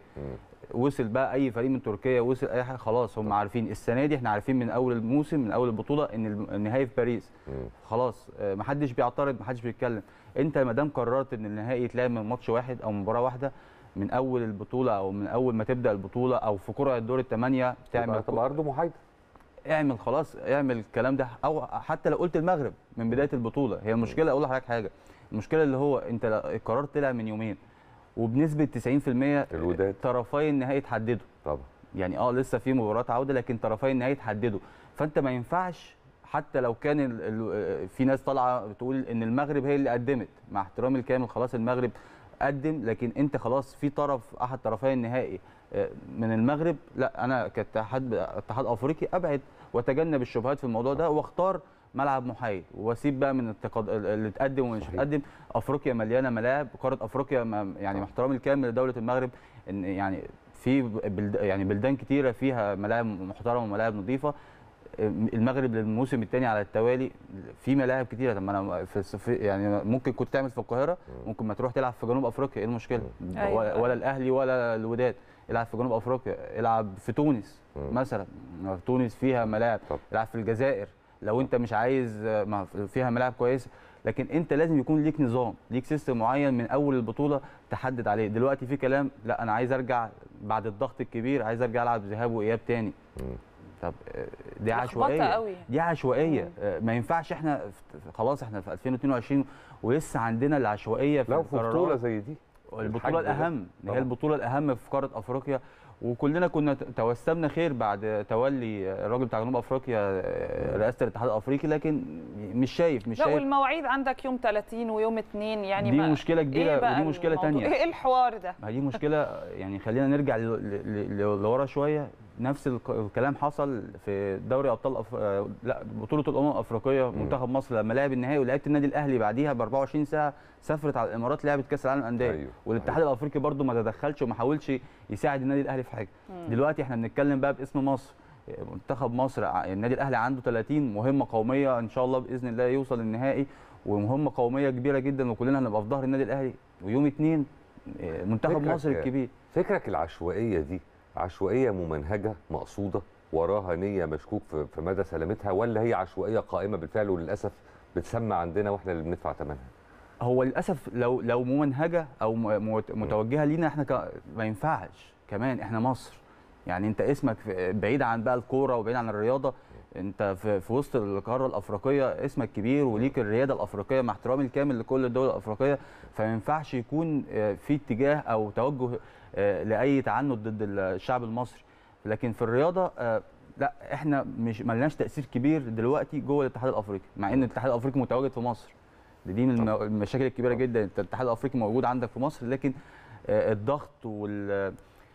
وصل بقى اي فريق من تركيا وصل اي حاجه خلاص هم عارفين السنه دي احنا عارفين من اول الموسم من اول البطوله ان الم- النهائي في باريس خلاص آه، محدش بيعترض محدش بيتكلم انت ما دام قررت ان النهائي يتلعب من ماتش واحد او مباراه واحده من اول البطوله او من اول ما تبدا البطوله او في قرعه دور الثمانيه تعمل تبقى ارض محايده اعمل خلاص اعمل الكلام ده او حتى لو قلت المغرب من بدايه البطوله هي المشكله اقول لحضرتك حاجه المشكله اللي هو انت لا- القرار طلع من يومين وبنسبه 90% الوداد. طرفي النهائي اتحددوا طبعا يعني اه لسه في مباراه عوده لكن طرفي النهائي اتحددوا فانت ما ينفعش حتى لو كان ال ال في ناس طالعه بتقول ان المغرب هي اللي قدمت مع احترامي الكامل خلاص المغرب قدم لكن انت خلاص في طرف احد طرفي النهائي آه، من المغرب لا انا كاتحاد اتحاد افريقي ابعد واتجنب الشبهات في الموضوع ده واختار ملعب محايد واسيب بقى من التقد... اللي اتقدم ومش اتقدم افريقيا مليانه ملاعب قاره افريقيا ما- يعني مع احترامي الكامل لدوله المغرب ان يعني في بلد... يعني بلدان كتيره فيها ملاعب محترمه وملاعب نظيفه المغرب للموسم الثاني على التوالي في ملاعب كتيره طب ما انا في في- يعني ممكن كنت تعمل في القاهره ممكن ما تروح تلعب في جنوب افريقيا ايه المشكله أيوة. ولا, ولا الاهلي ولا الوداد العب في جنوب افريقيا العب في تونس مثلا تونس فيها ملاعب العب في الجزائر لو انت مش عايز ما فيها ملاعب كويسه لكن انت لازم يكون ليك نظام ليك سيستم معين من اول البطوله تحدد عليه دلوقتي في كلام لا انا عايز ارجع بعد الضغط الكبير عايز ارجع العب ذهاب واياب تاني طب آه، دي لخبطة عشوائيه قوي. دي عشوائيه آه، ما ينفعش احنا في- خلاص احنا في 2022 ولسه عندنا العشوائيه في لو في القرارات. بطوله زي دي البطوله الحجم ده. الاهم هي طبعاً. البطوله الاهم في قاره افريقيا وكلنا كنا ت- توسمنا خير بعد تولي الراجل بتاع جنوب افريقيا آه، رئاسه الاتحاد الافريقي لكن مش شايف مش لا شايف والمواعيد عندك يوم 30 ويوم 2 يعني دي ما مشكلة كبيرة إيه بقى ودي مشكلة الموضوع؟ تانية. ايه الحوار ده ما دي مشكله يعني خلينا نرجع ل- ل- ل- لورا شويه نفس الك- الكلام حصل في دوري ابطال أف... آه، لا بطوله الامم الافريقيه منتخب مصر لما لعب النهائي ولعيبه النادي الاهلي بعديها ب 24 ساعه سافرت على الامارات لعبت كاس العالم للانديه أيوه. والاتحاد الافريقي برضو ما تدخلش وما حاولش يساعد النادي الاهلي في حاجه مم. دلوقتي احنا بنتكلم بقى باسم مصر منتخب مصر ع- النادي الاهلي عنده 30 مهمه قوميه ان شاء الله باذن الله يوصل النهائي ومهمه قوميه كبيره جدا وكلنا هنبقى في ظهر النادي الاهلي ويوم اثنين منتخب فكرك- مصر الكبير فكرك العشوائيه دي عشوائيه ممنهجه مقصوده وراها نيه مشكوك في في مدى سلامتها ولا هي عشوائيه قائمه بالفعل وللاسف بتسمى عندنا واحنا اللي بندفع ثمنها هو للاسف لو لو ممنهجه او م- مت- متوجهه لينا احنا ك... ما ينفعش كمان احنا مصر يعني انت اسمك في- بعيد عن بقى الكوره وبعيد عن الرياضه انت في, في وسط القاره الافريقيه اسمك كبير وليك الرياده الافريقيه مع احترامي الكامل لكل الدول الافريقيه فما ينفعش يكون آه، في اتجاه او توجه آه، لاي تعنت ضد الشعب المصري لكن في الرياضه آه، لا احنا مش ملناش تاثير كبير دلوقتي جوه الاتحاد الافريقي مع ان الاتحاد الافريقي متواجد في مصر دي من المو- المشاكل الكبيره جدا انت الاتحاد الافريقي موجود عندك في مصر لكن آه، الضغط وال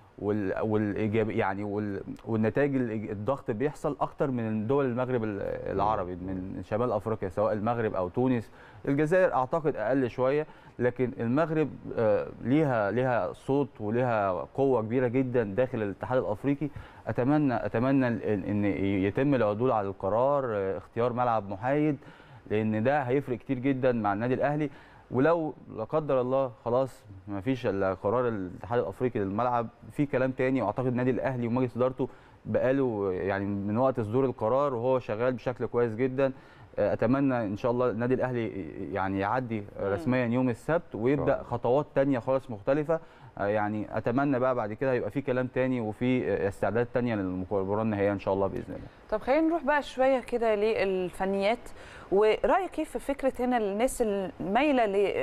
وال والايجاب يعني وال والنتائج الإيج- الضغط بيحصل اكتر من دول المغرب ال- العربي من شمال افريقيا سواء المغرب او تونس الجزائر اعتقد اقل شويه لكن المغرب آه، ليها ليها صوت وليها قوه كبيره جدا داخل الاتحاد الافريقي اتمنى اتمنى ان إن يتم العدول على القرار آه، اختيار ملعب محايد لان ده هيفرق كتير جدا مع النادي الاهلي ولو لا قدر الله خلاص ما فيش الا قرار الاتحاد الافريقي للملعب في كلام تاني واعتقد النادي الاهلي ومجلس ادارته بقاله يعني من وقت صدور القرار وهو شغال بشكل كويس جدا اتمنى ان شاء الله النادي الاهلي يعني يعدي رسميا يوم السبت ويبدا خطوات تانية خالص مختلفه يعني اتمنى بقى بعد كده يبقى في كلام تاني وفي استعداد تانية للمباراه النهائيه ان شاء الله باذن الله طب خلينا نروح بقى شويه كده للفنيات ورايك كيف في فكره هنا الناس المايله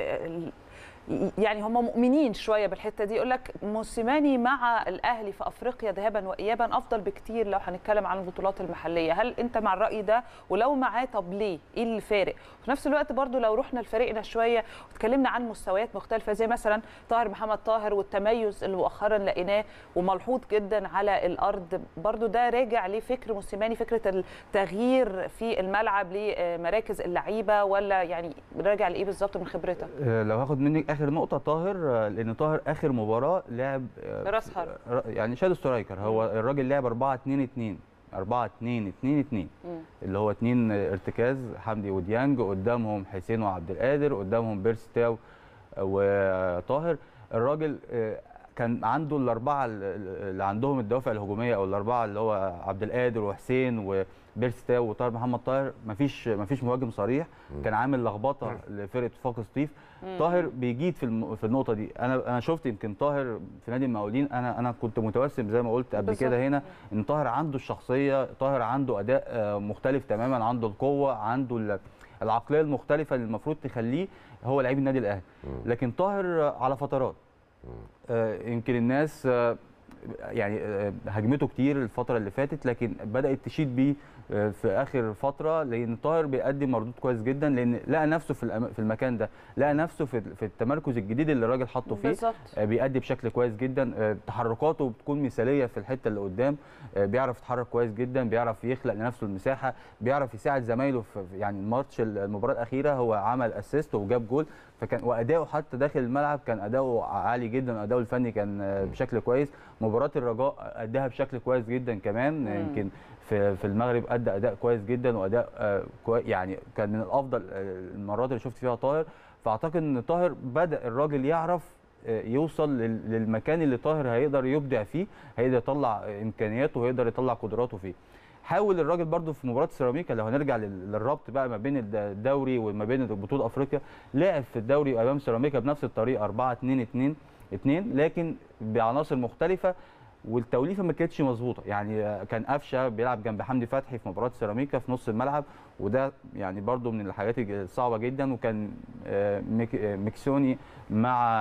ل يعني هم مؤمنين شويه بالحته دي يقول لك موسيماني مع الاهلي في افريقيا ذهابا وايابا افضل بكتير لو هنتكلم عن البطولات المحليه هل انت مع الراي ده ولو معاه طب ليه ايه اللي فارق وفي نفس الوقت برضو لو رحنا لفريقنا شويه واتكلمنا عن مستويات مختلفه زي مثلا طاهر محمد طاهر والتميز اللي مؤخرا لقيناه وملحوظ جدا على الارض برضو ده راجع لفكر موسيماني فكره التغيير في الملعب لمراكز اللعيبه ولا يعني راجع لايه بالظبط من خبرتك آه، لو هاخد منك اخر نقطه طاهر آه، لان طاهر اخر مباراه لعب آه، راس حرب ر- يعني شادو سترايكر هو الراجل لعب 4 2 2 4 2 2 2 مم. اللي هو اتنين ارتكاز حمدي وديانج قدامهم حسين وعبد القادر قدامهم بيرس تاو وطاهر الراجل آه، كان عنده الاربعه اللي عندهم الدوافع الهجوميه او الاربعه اللي هو عبد القادر وحسين وبيرس تاو وطاهر محمد طاهر مفيش مفيش مهاجم صريح كان عامل لخبطه لفرقه وفاق سطيف مم. طاهر بيجيد في الم... في النقطه دي انا انا شفت يمكن طاهر في نادي المقاولين انا انا كنت متوسم زي ما قلت قبل بالظبط. كده هنا ان طاهر عنده الشخصيه طاهر عنده اداء آه، مختلف تماما عنده القوه عنده ال- العقليه المختلفه اللي المفروض تخليه هو لعيب النادي الاهلي لكن طاهر آه، على فترات آه، يمكن الناس آه، يعني آه، هجمته كتير الفتره اللي فاتت لكن بدات تشيد بيه آه، في اخر فتره لان طاهر بيقدم مردود كويس جدا لان لقى نفسه في الأم- في المكان ده لقى نفسه في في التمركز الجديد اللي الراجل حاطه فيه بالظبط. آه، بيأدي بشكل كويس جدا آه، تحركاته بتكون مثاليه في الحته اللي قدام آه، بيعرف يتحرك كويس جدا بيعرف يخلق لنفسه المساحه بيعرف يساعد زمايله في في- يعني الماتش المباراه الاخيره هو عمل اسيست وجاب جول فكان واداؤه حتى داخل الملعب كان اداؤه عالي جدا اداؤه الفني كان آه، بشكل كويس مباراه الرجاء اداها بشكل كويس جدا كمان مم. يمكن في في المغرب ادى اداء كويس جدا واداء آه، كوي يعني كان من الافضل آه، المرات اللي شفت فيها طاهر فاعتقد ان طاهر بدا الراجل يعرف آه، يوصل لل- للمكان اللي طاهر هيقدر يبدع فيه هيقدر يطلع امكانياته وهيقدر يطلع قدراته فيه حاول الراجل برضو في مباراه سيراميكا لو هنرجع لل- للربط بقى ما بين الد- الدوري وما بين بطوله افريقيا لعب في الدوري امام سيراميكا بنفس الطريقه 4 2 2 2 لكن بعناصر مختلفه والتوليفه ما كانتش مظبوطه يعني كان قفشه بيلعب جنب حمدي فتحي في مباراه سيراميكا في نص الملعب وده يعني برضو من الحاجات الصعبه جدا وكان آه، ميك- آه، ميكسوني مع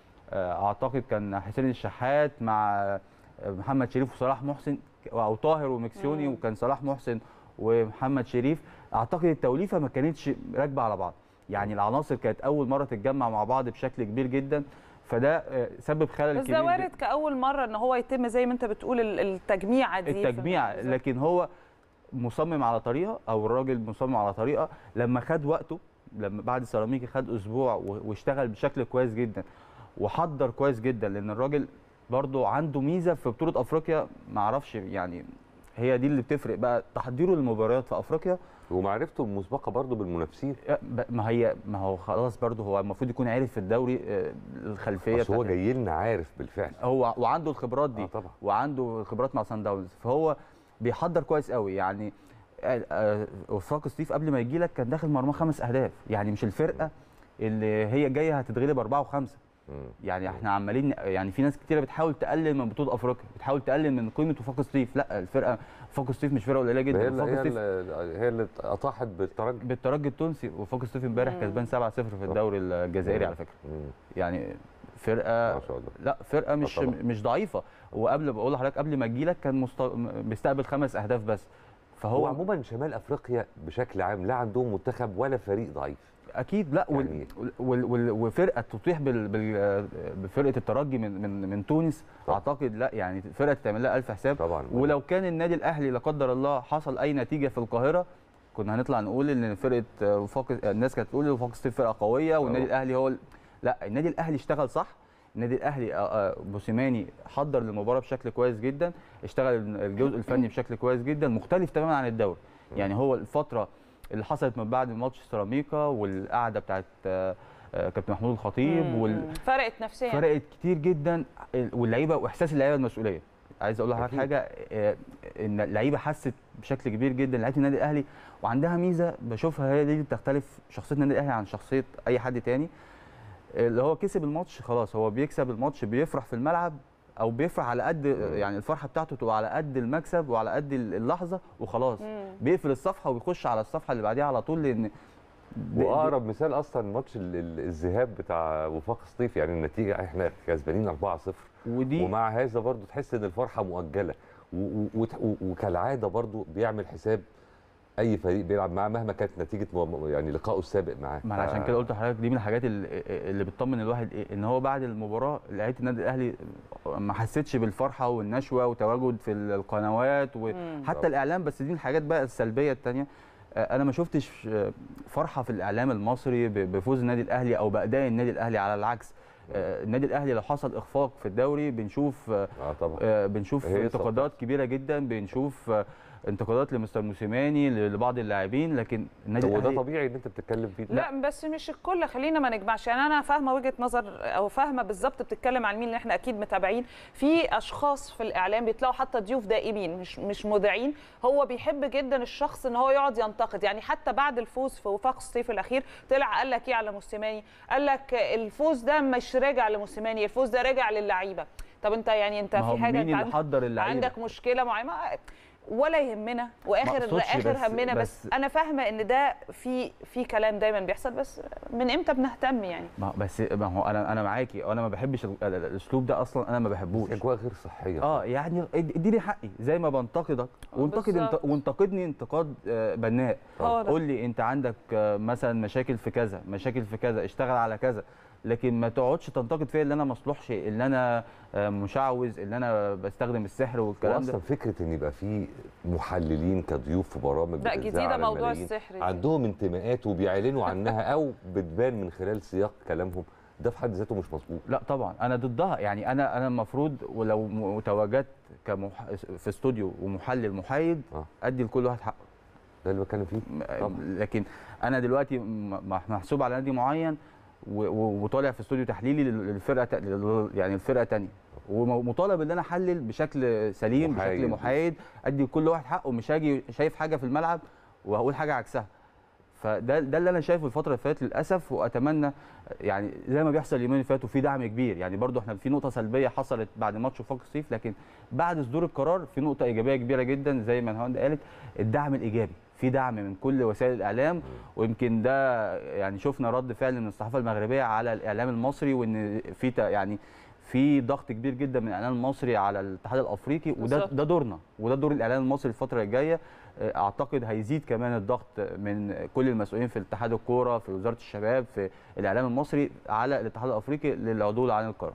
آه، اعتقد كان حسين الشحات مع آه، محمد شريف وصلاح محسن او طاهر وميكسوني مم. وكان صلاح محسن ومحمد شريف اعتقد التوليفه ما كانتش راكبه على بعض يعني العناصر كانت اول مره تتجمع مع بعض بشكل كبير جدا فده آه، سبب خلل بس كبير ده جداً. وارد كاول مره ان هو يتم زي ما انت بتقول ال- التجميعه دي في التجميع الموضوع. لكن هو مصمم على طريقه او الراجل مصمم على طريقه لما خد وقته لما بعد سيراميكا خد اسبوع و- واشتغل بشكل كويس جدا وحضر كويس جدا لان الراجل برضو عنده ميزه في بطوله افريقيا ما اعرفش يعني هي دي اللي بتفرق بقى تحضيره للمباريات في افريقيا ومعرفته المسبقه برضو بالمنافسين ما هي ما هو خلاص برضو هو المفروض يكون عارف في الدوري آه، الخلفيه بس هو بتاعت- جاي لنا عارف بالفعل هو وعنده الخبرات دي آه طبعا. وعنده خبرات مع سان داونز فهو بيحضر كويس قوي يعني آه، آه، وفاق ستيف قبل ما يجي لك كان داخل مرمى خمس اهداف يعني مش الفرقه اللي هي جايه هتتغلب اربعه وخمسه يعني احنا عمالين يعني في ناس كتيره بتحاول تقلل من بطوله افريقيا بتحاول تقلل من قيمه وفاق ستيف لا الفرقه وفاق ستيف مش فرقه قليله هي جدا اللي وفاق هي ستيف اللي, هي اللي اطاحت بالترجي بالترجي التونسي وفاق ستيف امبارح مم. كسبان 7-0 في الدوري الجزائري على فكره يعني فرقه ما شاء الله لا فرقه مش طبعا. مش ضعيفه وقبل بقول لحضرتك قبل ما اجي لك كان مست... بيستقبل خمس اهداف بس هو فهو عموما شمال افريقيا بشكل عام لا عندهم منتخب ولا فريق ضعيف اكيد لا وال... يعني- وال... وال... وفرقه تطيح بال... بال... بفرقه الترجي من من من تونس اعتقد لا يعني فرقه تعمل لها الف حساب طبعا ولو كان النادي الاهلي لا قدر الله حصل اي نتيجه في القاهره كنا هنطلع نقول ان فرقه وفاق الناس كانت تقول وفاق ستيف فرقه قويه والنادي الاهلي هو ال... لا النادي الاهلي اشتغل صح النادي الاهلي آه، آه، موسيماني حضر للمباراه بشكل كويس جدا اشتغل الجزء الفني بشكل كويس جدا مختلف تماما عن الدوري يعني هو الفتره اللي حصلت من بعد ماتش سيراميكا والقعده بتاعت آه، آه، كابتن محمود الخطيب مم. وال... فرقت نفسيا فرقت كتير جدا واللعيبه واحساس اللعيبه المسؤوليه عايز اقول لحضرتك حاجه آه، ان اللعيبه حست بشكل كبير جدا لعيبه النادي الاهلي وعندها ميزه بشوفها هي دي اللي بتختلف شخصيه النادي الاهلي عن شخصيه اي حد تاني اللي هو كسب الماتش خلاص هو بيكسب الماتش بيفرح في الملعب او بيفرح على قد يعني الفرحه بتاعته تبقى على قد المكسب وعلى قد اللحظه وخلاص مم. بيقفل الصفحه وبيخش على الصفحه اللي بعديها على طول لان واقرب مثال اصلا ماتش ال- ال- الذهاب بتاع وفاق سطيف يعني النتيجه احنا كسبانين 4-0 ودي ومع هذا برضو تحس ان الفرحه مؤجله و- و- وت- و- وكالعاده برضو بيعمل حساب اي فريق بيلعب معاه مهما كانت نتيجه مو- يعني لقائه السابق معاه ما انا عشان كده قلت لحضرتك دي من الحاجات اللي, اللي بتطمن الواحد ايه ان هو بعد المباراه لعيبه النادي الاهلي ما حسيتش بالفرحه والنشوه وتواجد في القنوات وحتى الاعلام بس دي الحاجات بقى السلبيه الثانيه انا ما شفتش آه، فرحه في الاعلام المصري ب- بفوز النادي الاهلي او باداء النادي الاهلي على العكس آه، النادي الاهلي لو حصل اخفاق في الدوري بنشوف آه، اه طبعا آه، بنشوف هي انتقادات كبيره جدا بنشوف آه، انتقادات لمستر موسيماني لبعض اللاعبين لكن النادي هو ده الاهلي طبيعي ان انت بتتكلم فيه لا بس مش الكل خلينا ما نجمعش يعني انا فاهمه وجهه نظر او فاهمه بالظبط بتتكلم عن مين اللي احنا اكيد متابعين في اشخاص في الاعلام بيطلعوا حتى ضيوف دائمين مش مش مذيعين هو بيحب جدا الشخص ان هو يقعد ينتقد يعني حتى بعد الفوز في وفاق الصيف الاخير طلع قال لك ايه على موسيماني قال لك الفوز ده مش راجع لموسيماني الفوز ده راجع للعيبه طب انت يعني انت ما هو في حاجه مين انت اللي عند- حضر اللعيبة؟ عندك مشكله معينه ولا يهمنا واخر أقصدش اخر بس- همنا بس, بس- انا فاهمه ان ده في في كلام دايما بيحصل بس من امتى بنهتم يعني ما بس ما هو انا انا معاكي وانا ما بحبش ال- ال- الاسلوب ده اصلا انا ما بحبوش اجواء غير صحيه اه يعني اد- اديني حقي زي ما بنتقدك وانتقد انت بالظبط. وانتقدني انتقاد آه، بناء هو ده. قول لي انت عندك آه، مثلا مشاكل في كذا مشاكل في كذا اشتغل على كذا لكن ما تقعدش تنتقد فيا اللي انا مصلحش اللي انا آه، مشعوذ اللي انا بستخدم السحر والكلام واصلا ده فكره ان يبقى في محللين كضيوف في برامج لا، بتتذاع جديدة على موضوع الملايين، السحر دي. عندهم انتماءات وبيعلنوا عنها او بتبان من خلال سياق كلامهم ده في حد ذاته مش مظبوط لا طبعا انا ضدها يعني انا انا المفروض ولو م- تواجدت كمح... في استوديو ومحلل محايد ادي لكل واحد حقه ده اللي بتكلم فيه لكن انا دلوقتي م- محسوب على نادي معين و- و- وطالع في استوديو تحليلي لل- للفرقه تا- لل- يعني الفرقه تانية ومطالب ان انا احلل بشكل سليم محايد. بشكل محايد ادي لكل واحد حقه مش هاجي شايف حاجه في الملعب وهقول حاجه عكسها فده ده اللي انا شايفه الفتره اللي فاتت للاسف واتمنى يعني زي ما بيحصل اليومين اللي فاتوا في دعم كبير يعني برضو احنا في نقطه سلبيه حصلت بعد ماتش وفاق الصيف لكن بعد صدور القرار في نقطه ايجابيه كبيره جدا زي ما نهاوند قالت الدعم الايجابي في دعم من كل وسائل الاعلام ويمكن ده يعني شفنا رد فعل من الصحافه المغربيه على الاعلام المصري وان في تا- يعني في ضغط كبير جدا من الاعلام المصري على الاتحاد الافريقي وده بالظبط. ده دورنا وده دور الاعلام المصري الفتره الجايه اعتقد هيزيد كمان الضغط من كل المسؤولين في اتحاد الكوره في وزاره الشباب في الاعلام المصري على الاتحاد الافريقي للعدول عن القرار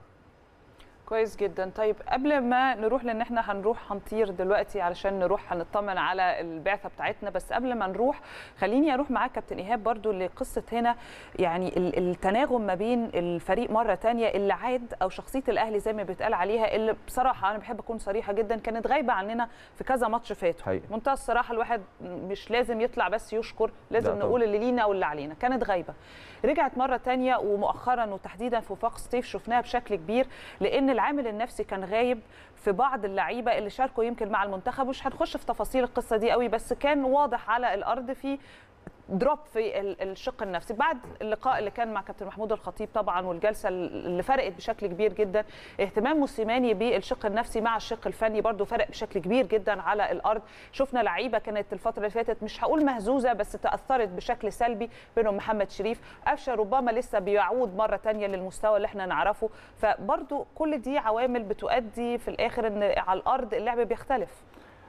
كويس جدا طيب قبل ما نروح لان احنا هنروح هنطير دلوقتي علشان نروح هنطمن على البعثه بتاعتنا بس قبل ما نروح خليني اروح معاك كابتن ايهاب برضو لقصه هنا يعني ال- التناغم ما بين الفريق مره تانية اللي عاد او شخصيه الاهلي زي ما بيتقال عليها اللي بصراحه انا بحب اكون صريحه جدا كانت غايبه عننا في كذا ماتش فاتوا حقيقي. منتهى الصراحه الواحد مش لازم يطلع بس يشكر لازم لا طبعا. نقول اللي لينا واللي علينا كانت غايبه رجعت مره تانية ومؤخرا وتحديدا في وفاق سطيف شفناها بشكل كبير لان العامل النفسي كان غايب في بعض اللعيبه اللي شاركوا يمكن مع المنتخب مش هنخش في تفاصيل القصه دي قوي بس كان واضح على الارض في دروب في ال- الشق النفسي بعد اللقاء اللي كان مع كابتن محمود الخطيب طبعا والجلسه اللي فرقت بشكل كبير جدا اهتمام موسيماني بالشق النفسي مع الشق الفني برضو فرق بشكل كبير جدا على الارض شفنا لعيبه كانت الفتره اللي فاتت مش هقول مهزوزه بس تاثرت بشكل سلبي بينهم محمد شريف قفشه ربما لسه بيعود مره تانية للمستوى اللي احنا نعرفه فبرضو كل دي عوامل بتؤدي في الاخر ان على الارض اللعب بيختلف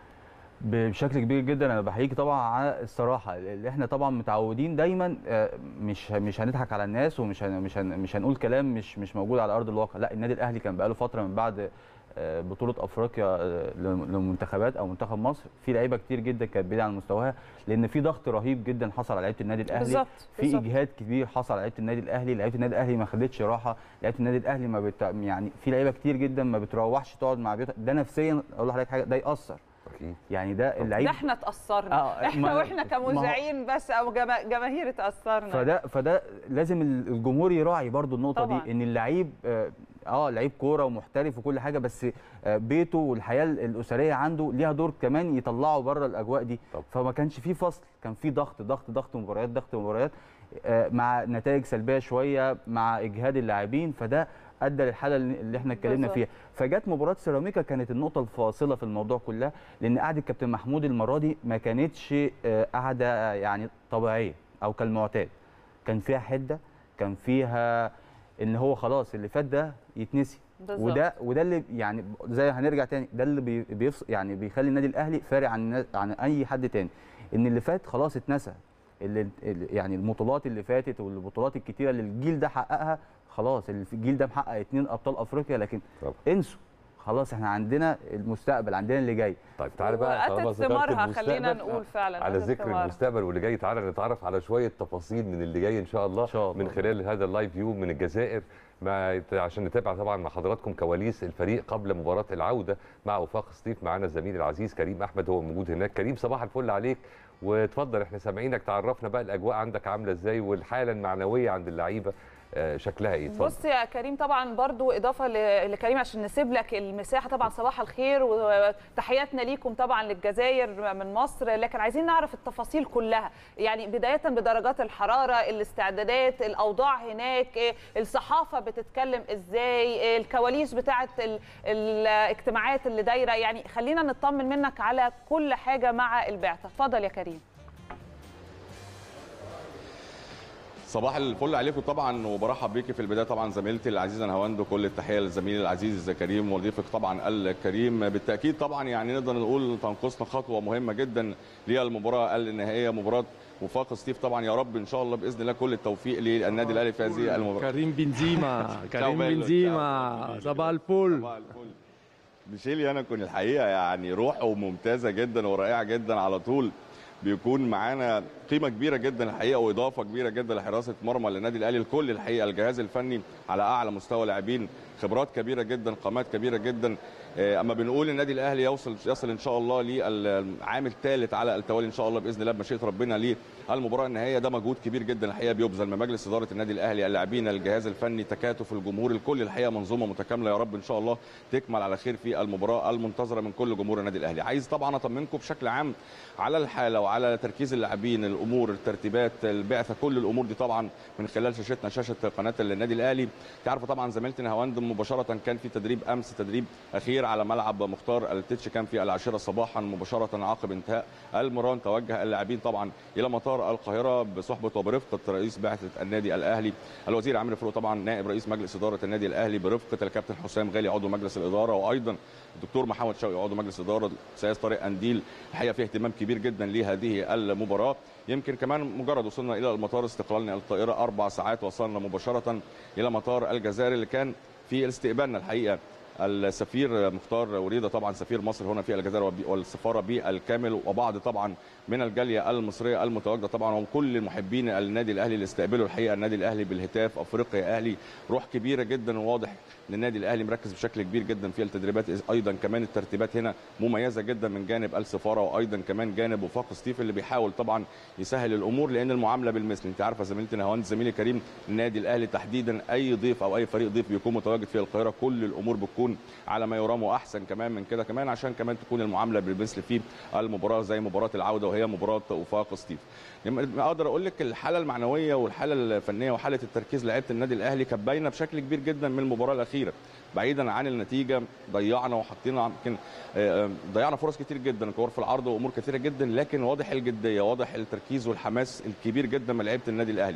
بشكل كبير جدا انا بحييك طبعا على الصراحه اللي احنا طبعا متعودين دايما آه، مش مش هنضحك على الناس ومش هن مش هن مش هنقول كلام مش مش موجود على ارض الواقع لا النادي الاهلي كان بقاله فتره من بعد آه، بطوله افريقيا آه، لم- للمنتخبات او منتخب مصر في لعيبه كتير جدا كانت بعيده عن مستواها لان في ضغط رهيب جدا حصل على لعيبه النادي الاهلي بالظبط، في بالظبط. اجهاد كبير حصل على لعيبه النادي الاهلي لعيبه النادي الاهلي ما خدتش راحه لعيبه النادي الاهلي ما بت... يعني في لعيبه كتير جدا ما بتروحش تقعد مع بيوتها ده نفسيا اقول لحضرتك حاجه ده ياثر اكيد يعني ده اللعيب ده احنا اتاثرنا آه، احنا ما- واحنا ما هو- كمذيعين بس او جما- جماهير اتاثرنا فده فده لازم الجمهور يراعي برضو النقطه طبعاً. دي ان اللعيب اه آه، لعيب كوره ومحترف وكل حاجه بس آه، بيته والحياه الاسريه عنده ليها دور كمان يطلعه بره الاجواء دي طب. فما كانش في فصل كان في ضغط ضغط ضغط مباريات ضغط مباريات آه، مع نتائج سلبيه شويه مع اجهاد اللاعبين فده ادى للحاله اللي اللي احنا اتكلمنا بالظبط. فيها فجت مباراه سيراميكا كانت النقطه الفاصله في الموضوع كلها لان قعده كابتن محمود المره دي ما كانتش آه، قعده يعني طبيعيه او كالمعتاد كان فيها حده كان فيها ان هو خلاص اللي فات ده يتنسي بالظبط. وده وده اللي يعني زي هنرجع تاني ده اللي بي- بيفص يعني بيخلي النادي الاهلي فارق عن النا- عن اي حد تاني ان اللي فات خلاص اتنسى اللي اللي- يعني البطولات اللي فاتت والبطولات الكتيره اللي الجيل ده حققها خلاص اللي في الجيل ده محقق اتنين ابطال افريقيا لكن طبعا. انسوا خلاص احنا عندنا المستقبل عندنا اللي جاي طيب تعالى بقى طالما واتت ذكرت ثمارها خلينا المستقبل، نقول فعلا على أتت ذكر ثمارها. المستقبل واللي جاي تعالى نتعرف على شويه تفاصيل من اللي جاي ان شاء الله, إن شاء الله. من خلال هذا اللايف فيو من الجزائر ما يت- عشان نتابع طبعا مع حضراتكم كواليس الفريق قبل مباراه العوده مع وفاق سطيف معانا الزميل العزيز كريم احمد هو موجود هناك كريم صباح الفل عليك وتفضل احنا سامعينك تعرفنا بقى الاجواء عندك عامله ازاي والحاله المعنويه عند اللعيبه آه، شكلها ايه اتفضل بص يا كريم طبعا برضو اضافه ل- لكريم عشان نسيب لك المساحه طبعا صباح الخير وتحياتنا ليكم طبعا للجزائر من مصر لكن عايزين نعرف التفاصيل كلها يعني بدايه بدرجات الحراره الاستعدادات الاوضاع هناك إيه، الصحافه بتتكلم ازاي إيه، الكواليس بتاعه ال- الاجتماعات اللي دايره يعني خلينا نطمن منك على كل حاجه مع البعثه اتفضل يا كريم صباح الفل عليكم طبعا وبرحب بيكي في البدايه طبعا زميلتي العزيزه نهاوند وكل التحيه للزميل العزيز كريم وضيفك طبعا الكريم بالتاكيد طبعا يعني نقدر نقول تنقصنا خطوه مهمه جدا للمباراه النهائيه مباراه وفاق ستيف طبعا يا رب ان شاء الله باذن الله كل التوفيق للنادي الاهلي في هذه المباراه كريم بنزيما كريم bello, بنزيما صباح الفل صباح الفل ميشيل انا كنت الحقيقه يعني روحه ممتازه جدا ورائعه جدا على طول بيكون معانا قيمه كبيره جدا الحقيقه واضافه كبيره جدا لحراسه مرمى للنادي الاهلي الكل الحقيقه الجهاز الفني على اعلى مستوى لاعبين خبرات كبيره جدا قامات كبيره جدا آه، اما بنقول النادي الاهلي يوصل يصل ان شاء الله للعام الثالث على التوالي ان شاء الله باذن الله بمشيئه ربنا للمباراه النهائيه ده مجهود كبير جدا الحقيقه بيبذل من مجلس اداره النادي الاهلي اللاعبين الجهاز الفني تكاتف الجمهور الكل الحقيقه منظومه متكامله يا رب ان شاء الله تكمل على خير في المباراه المنتظره من كل جمهور النادي الاهلي عايز طبعا اطمنكم بشكل عام على الحاله وعلى تركيز اللاعبين الامور الترتيبات البعثه كل الامور دي طبعا من خلال شاشتنا شاشه قناه النادي الاهلي تعرفوا طبعا زميلتي نهاوند مباشره كان في تدريب امس تدريب اخير على ملعب مختار التتش كان في العاشره صباحا مباشره عقب انتهاء المران توجه اللاعبين طبعا الى مطار القاهره بصحبه وبرفقه رئيس بعثه النادي الاهلي الوزير عامر فاروق طبعا نائب رئيس مجلس اداره النادي الاهلي برفقه الكابتن حسام غالي عضو مجلس الاداره وايضا الدكتور محمد شوقي عضو مجلس اداره سياس طارق انديل الحقيقه في اهتمام كبير جدا لهذه المباراه يمكن كمان مجرد وصلنا الى المطار استقلالنا الطائره اربع ساعات وصلنا مباشره الى مطار الجزائر اللي كان في استقبالنا الحقيقه السفير مختار وريده طبعا سفير مصر هنا في الجزائر وب- والسفاره بالكامل وبعض طبعا من الجاليه المصريه المتواجده طبعا وكل المحبين النادي الاهلي اللي استقبلوا الحقيقه النادي الاهلي بالهتاف افريقيا يا اهلي روح كبيره جدا وواضح ان النادي الاهلي مركز بشكل كبير جدا في التدريبات ايضا كمان الترتيبات هنا مميزه جدا من جانب السفاره وايضا كمان جانب وفاق ستيف اللي بيحاول طبعا يسهل الامور لان المعامله بالمثل انت عارفه زميلتي نهاوند زميلي كريم النادي الاهلي تحديدا اي ضيف او اي فريق ضيف بيكون متواجد في القاهره كل الامور بتكون على ما يرام واحسن كمان من كده كمان عشان كمان تكون المعامله بالمثل في المباراه زي مباراه العوده وهي مباراه وفاق ستيف يعني اقدر اقول لك الحاله المعنويه والحاله الفنيه وحاله التركيز لعيبه النادي الاهلي كانت باينه بشكل كبير جدا من المباراه الاخيره بعيدا عن النتيجه ضيعنا وحطينا يمكن آه، آه، ضيعنا فرص كتير جدا كور في العرض وامور كتيره جدا لكن واضح الجديه واضح التركيز والحماس الكبير جدا من لعيبه النادي الاهلي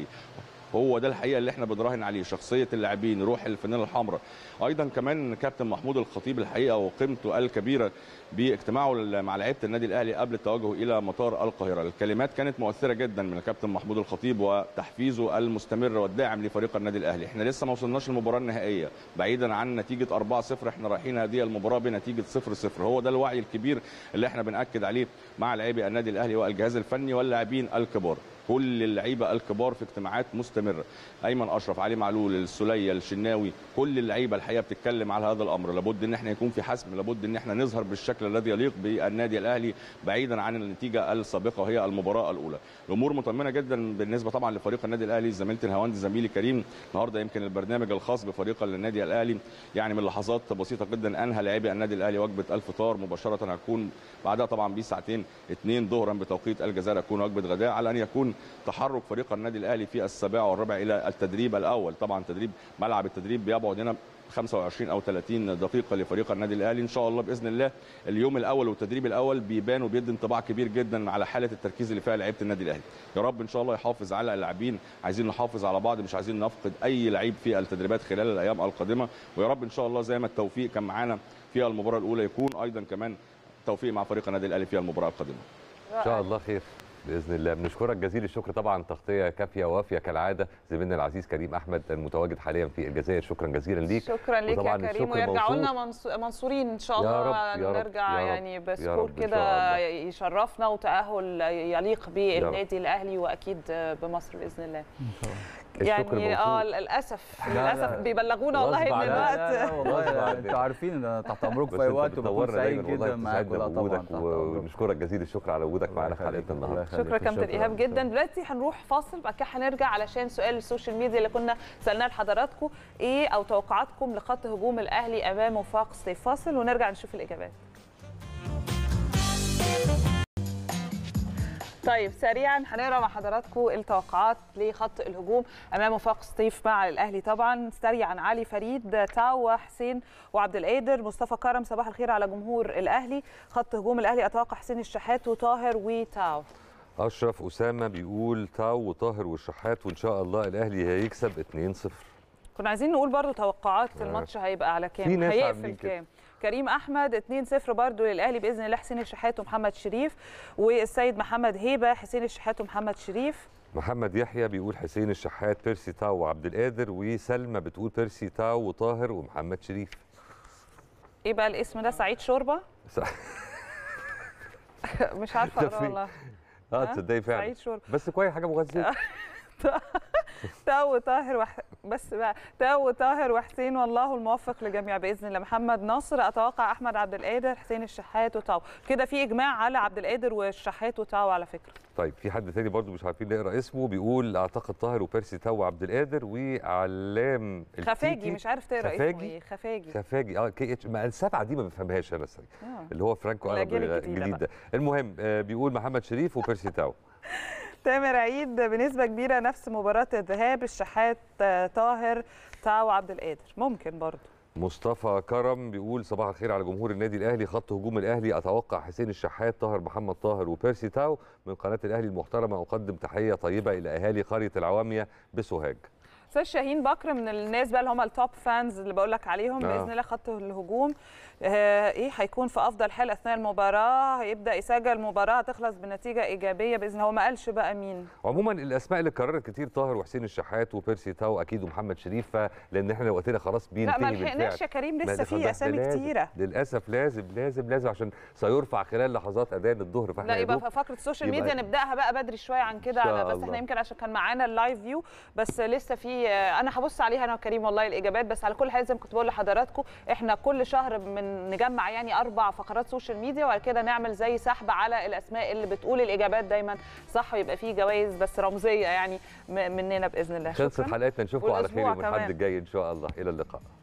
هو ده الحقيقه اللي احنا بنراهن عليه شخصيه اللاعبين روح الفانيلا الحمراء ايضا كمان كابتن محمود الخطيب الحقيقه وقيمته الكبيره باجتماعه مع لعيبه النادي الاهلي قبل التوجه الى مطار القاهره الكلمات كانت مؤثره جدا من الكابتن محمود الخطيب وتحفيزه المستمر والداعم لفريق النادي الاهلي احنا لسه ما وصلناش للمباراه النهائيه بعيدا عن نتيجه 4-0 احنا رايحين هذه المباراه بنتيجه 0-0 هو ده الوعي الكبير اللي احنا بناكد عليه مع لاعبي النادي الاهلي والجهاز الفني واللاعبين الكبار كل اللعيبه الكبار في اجتماعات مستمره ايمن اشرف علي معلول السليه الشناوي كل اللعيبه الحقيقه بتتكلم على هذا الامر لابد ان احنا يكون في حسم لابد ان احنا نظهر بالشكل الذي يليق بالنادي الاهلي بعيدا عن النتيجه السابقه وهي المباراه الاولى الامور مطمئنه جدا بالنسبه طبعا لفريق النادي الاهلي زميلتي الهواندي زميلي كريم النهارده يمكن البرنامج الخاص بفريق النادي الاهلي يعني من لحظات بسيطه جدا انهى لاعبي النادي الاهلي وجبه الفطار مباشره هتكون بعدها طبعا بساعتين اثنين ظهرا بتوقيت الجزائر هتكون وجبه غداء على ان يكون تحرك فريق النادي الاهلي في السابعه والربع الى التدريب الاول طبعا تدريب ملعب التدريب بيبعد هنا 25 او 30 دقيقه لفريق النادي الاهلي ان شاء الله باذن الله اليوم الاول والتدريب الاول بيبان وبيدي انطباع كبير جدا على حاله التركيز اللي فيها لعيبه النادي الاهلي يا رب ان شاء الله يحافظ على اللاعبين عايزين نحافظ على بعض مش عايزين نفقد اي لعيب في التدريبات خلال الايام القادمه ويا رب ان شاء الله زي ما التوفيق كان معانا في المباراه الاولى يكون ايضا كمان توفيق مع فريق النادي الاهلي في المباراه القادمه ان شاء الله خير باذن الله بنشكرك جزيل الشكر طبعا تغطيه كافيه وافيه كالعاده زميلنا العزيز كريم احمد المتواجد حاليا في الجزائر شكرا جزيلا ليك شكرا ليك يا وطبعاً كريم الشكر ويرجعوا موصول. لنا منصو- منصورين ان شاء يا الله رب، يا رب، نرجع يا رب، يعني يا بسكور رب إن شاء كده الله. يشرفنا وتاهل يليق رب. بالنادي الاهلي واكيد بمصر باذن الله الشكر يعني اه موصول. للاسف لا، للاسف لا. بيبلغونا والله غصب ان عني. الوقت لا، لا، والله غصب عني. انتوا عارفين ان انا تحت امركم بس في اي انت وقت وبكون بتنورنا سعيد دايما والله جدا معاكم بتسعدنا لا طبعا بوجودك تحت أمركم. ونشكرك جزيل الشكر على وجودك معانا في حلقتنا النهارده شكرا كابتن ايهاب جدا دلوقتي هنروح فاصل بعد كده هنرجع علشان سؤال السوشيال ميديا اللي كنا سالناه لحضراتكم ايه او توقعاتكم لخط هجوم الاهلي امام وفاق سيف فاصل ونرجع نشوف الاجابات طيب سريعا هنقرا مع حضراتكم التوقعات لخط الهجوم امام وفاق سطيف مع الاهلي طبعا سريعا علي فريد تاو وحسين وعبد القادر مصطفى كرم صباح الخير على جمهور الاهلي خط هجوم الاهلي اتوقع حسين الشحات وطاهر وتاو اشرف اسامه بيقول تاو وطاهر والشحات وان شاء الله الاهلي هيكسب 2-0 كنا عايزين نقول برضو توقعات آه. الماتش هيبقى على كام في ناس هيقفل عاملين كده. كام كريم احمد 2-0 برضو للاهلي باذن الله حسين الشحات ومحمد شريف والسيد محمد هيبه حسين الشحات ومحمد شريف محمد يحيى بيقول حسين الشحات بيرسي تاو وعبد القادر وسلمى بتقول بيرسي تاو وطاهر ومحمد شريف ايه بقى الاسم ده سعيد شوربه س- مش عارفه ده اقراه في- والله اه ها؟ تصدقي فعلا سعيد شوربه بس كويس حاجه مغذيه تاو طاهر وح... بس بقى تاو طاهر وحسين والله الموفق لجميع باذن الله محمد نصر اتوقع احمد عبد القادر حسين الشحات وتاو كده في اجماع على عبد القادر والشحات وتاو على فكره طيب في حد تاني برضو مش عارفين نقرا اسمه بيقول اعتقد طاهر وبيرسي تاو وعبد القادر وعلام خفاجي التيتي. مش عارف تقرا اسمه خفاجي ايه خفاجي خفاجي اه كي اتش ما السبعه دي ما بفهمهاش انا الصراحة. آه. اللي هو فرانكو ارب الأجيال الجديدة الجديد بقى. ده المهم آه، بيقول محمد شريف وبيرسي تاو تامر عيد بنسبه كبيره نفس مباراه الذهاب الشحات آه، طاهر تاو عبد القادر ممكن برضه مصطفى كرم بيقول صباح الخير على جمهور النادي الاهلي خط هجوم الاهلي اتوقع حسين الشحات طاهر محمد طاهر وبيرسي تاو من قناه الاهلي المحترمه اقدم تحيه طيبه الى اهالي قريه العواميه بسوهاج استاذ شاهين بكر من الناس بقى اللي هم التوب فانز اللي بقول لك عليهم آه. باذن الله خط الهجوم آه ايه هيكون في افضل حال اثناء المباراه هيبدا يسجل المباراه هتخلص بنتيجه ايجابيه باذن الله هو ما قالش بقى مين عموما الاسماء اللي اتكررت كتير طاهر وحسين الشحات وبيرسي تاو اكيد ومحمد شريف ف- لان احنا لو قلنا خلاص بينتهي ما بالفعل. لحقناش يا كريم، ما لسه ده في خلاص، أسامي ده لازم. كتيرة. للاسف لازم لازم لازم عشان سيرفع خلال لحظات اذان الظهر فاحنا لا يا يبقى دوب في فقره السوشيال يبقى- ميديا نبداها بقى بدري شويه عن كده إن شاء على بس الله. احنا يمكن عشان كان معانا اللايف فيو بس لسه في آه، انا هبص عليها انا وكريم والله الاجابات بس على كل حال زي ما كنت بقول لحضراتكم احنا كل شهر من نجمع يعني اربع فقرات سوشيال ميديا وبعد كده نعمل زي سحب على الاسماء اللي بتقول الاجابات دايما صح ويبقى في جوائز بس رمزيه يعني م- مننا باذن الله خلصت شكراً. حلقتنا نشوفكم على خير والأسبوع يوم الاحد كمان. الجاي ان شاء الله الى اللقاء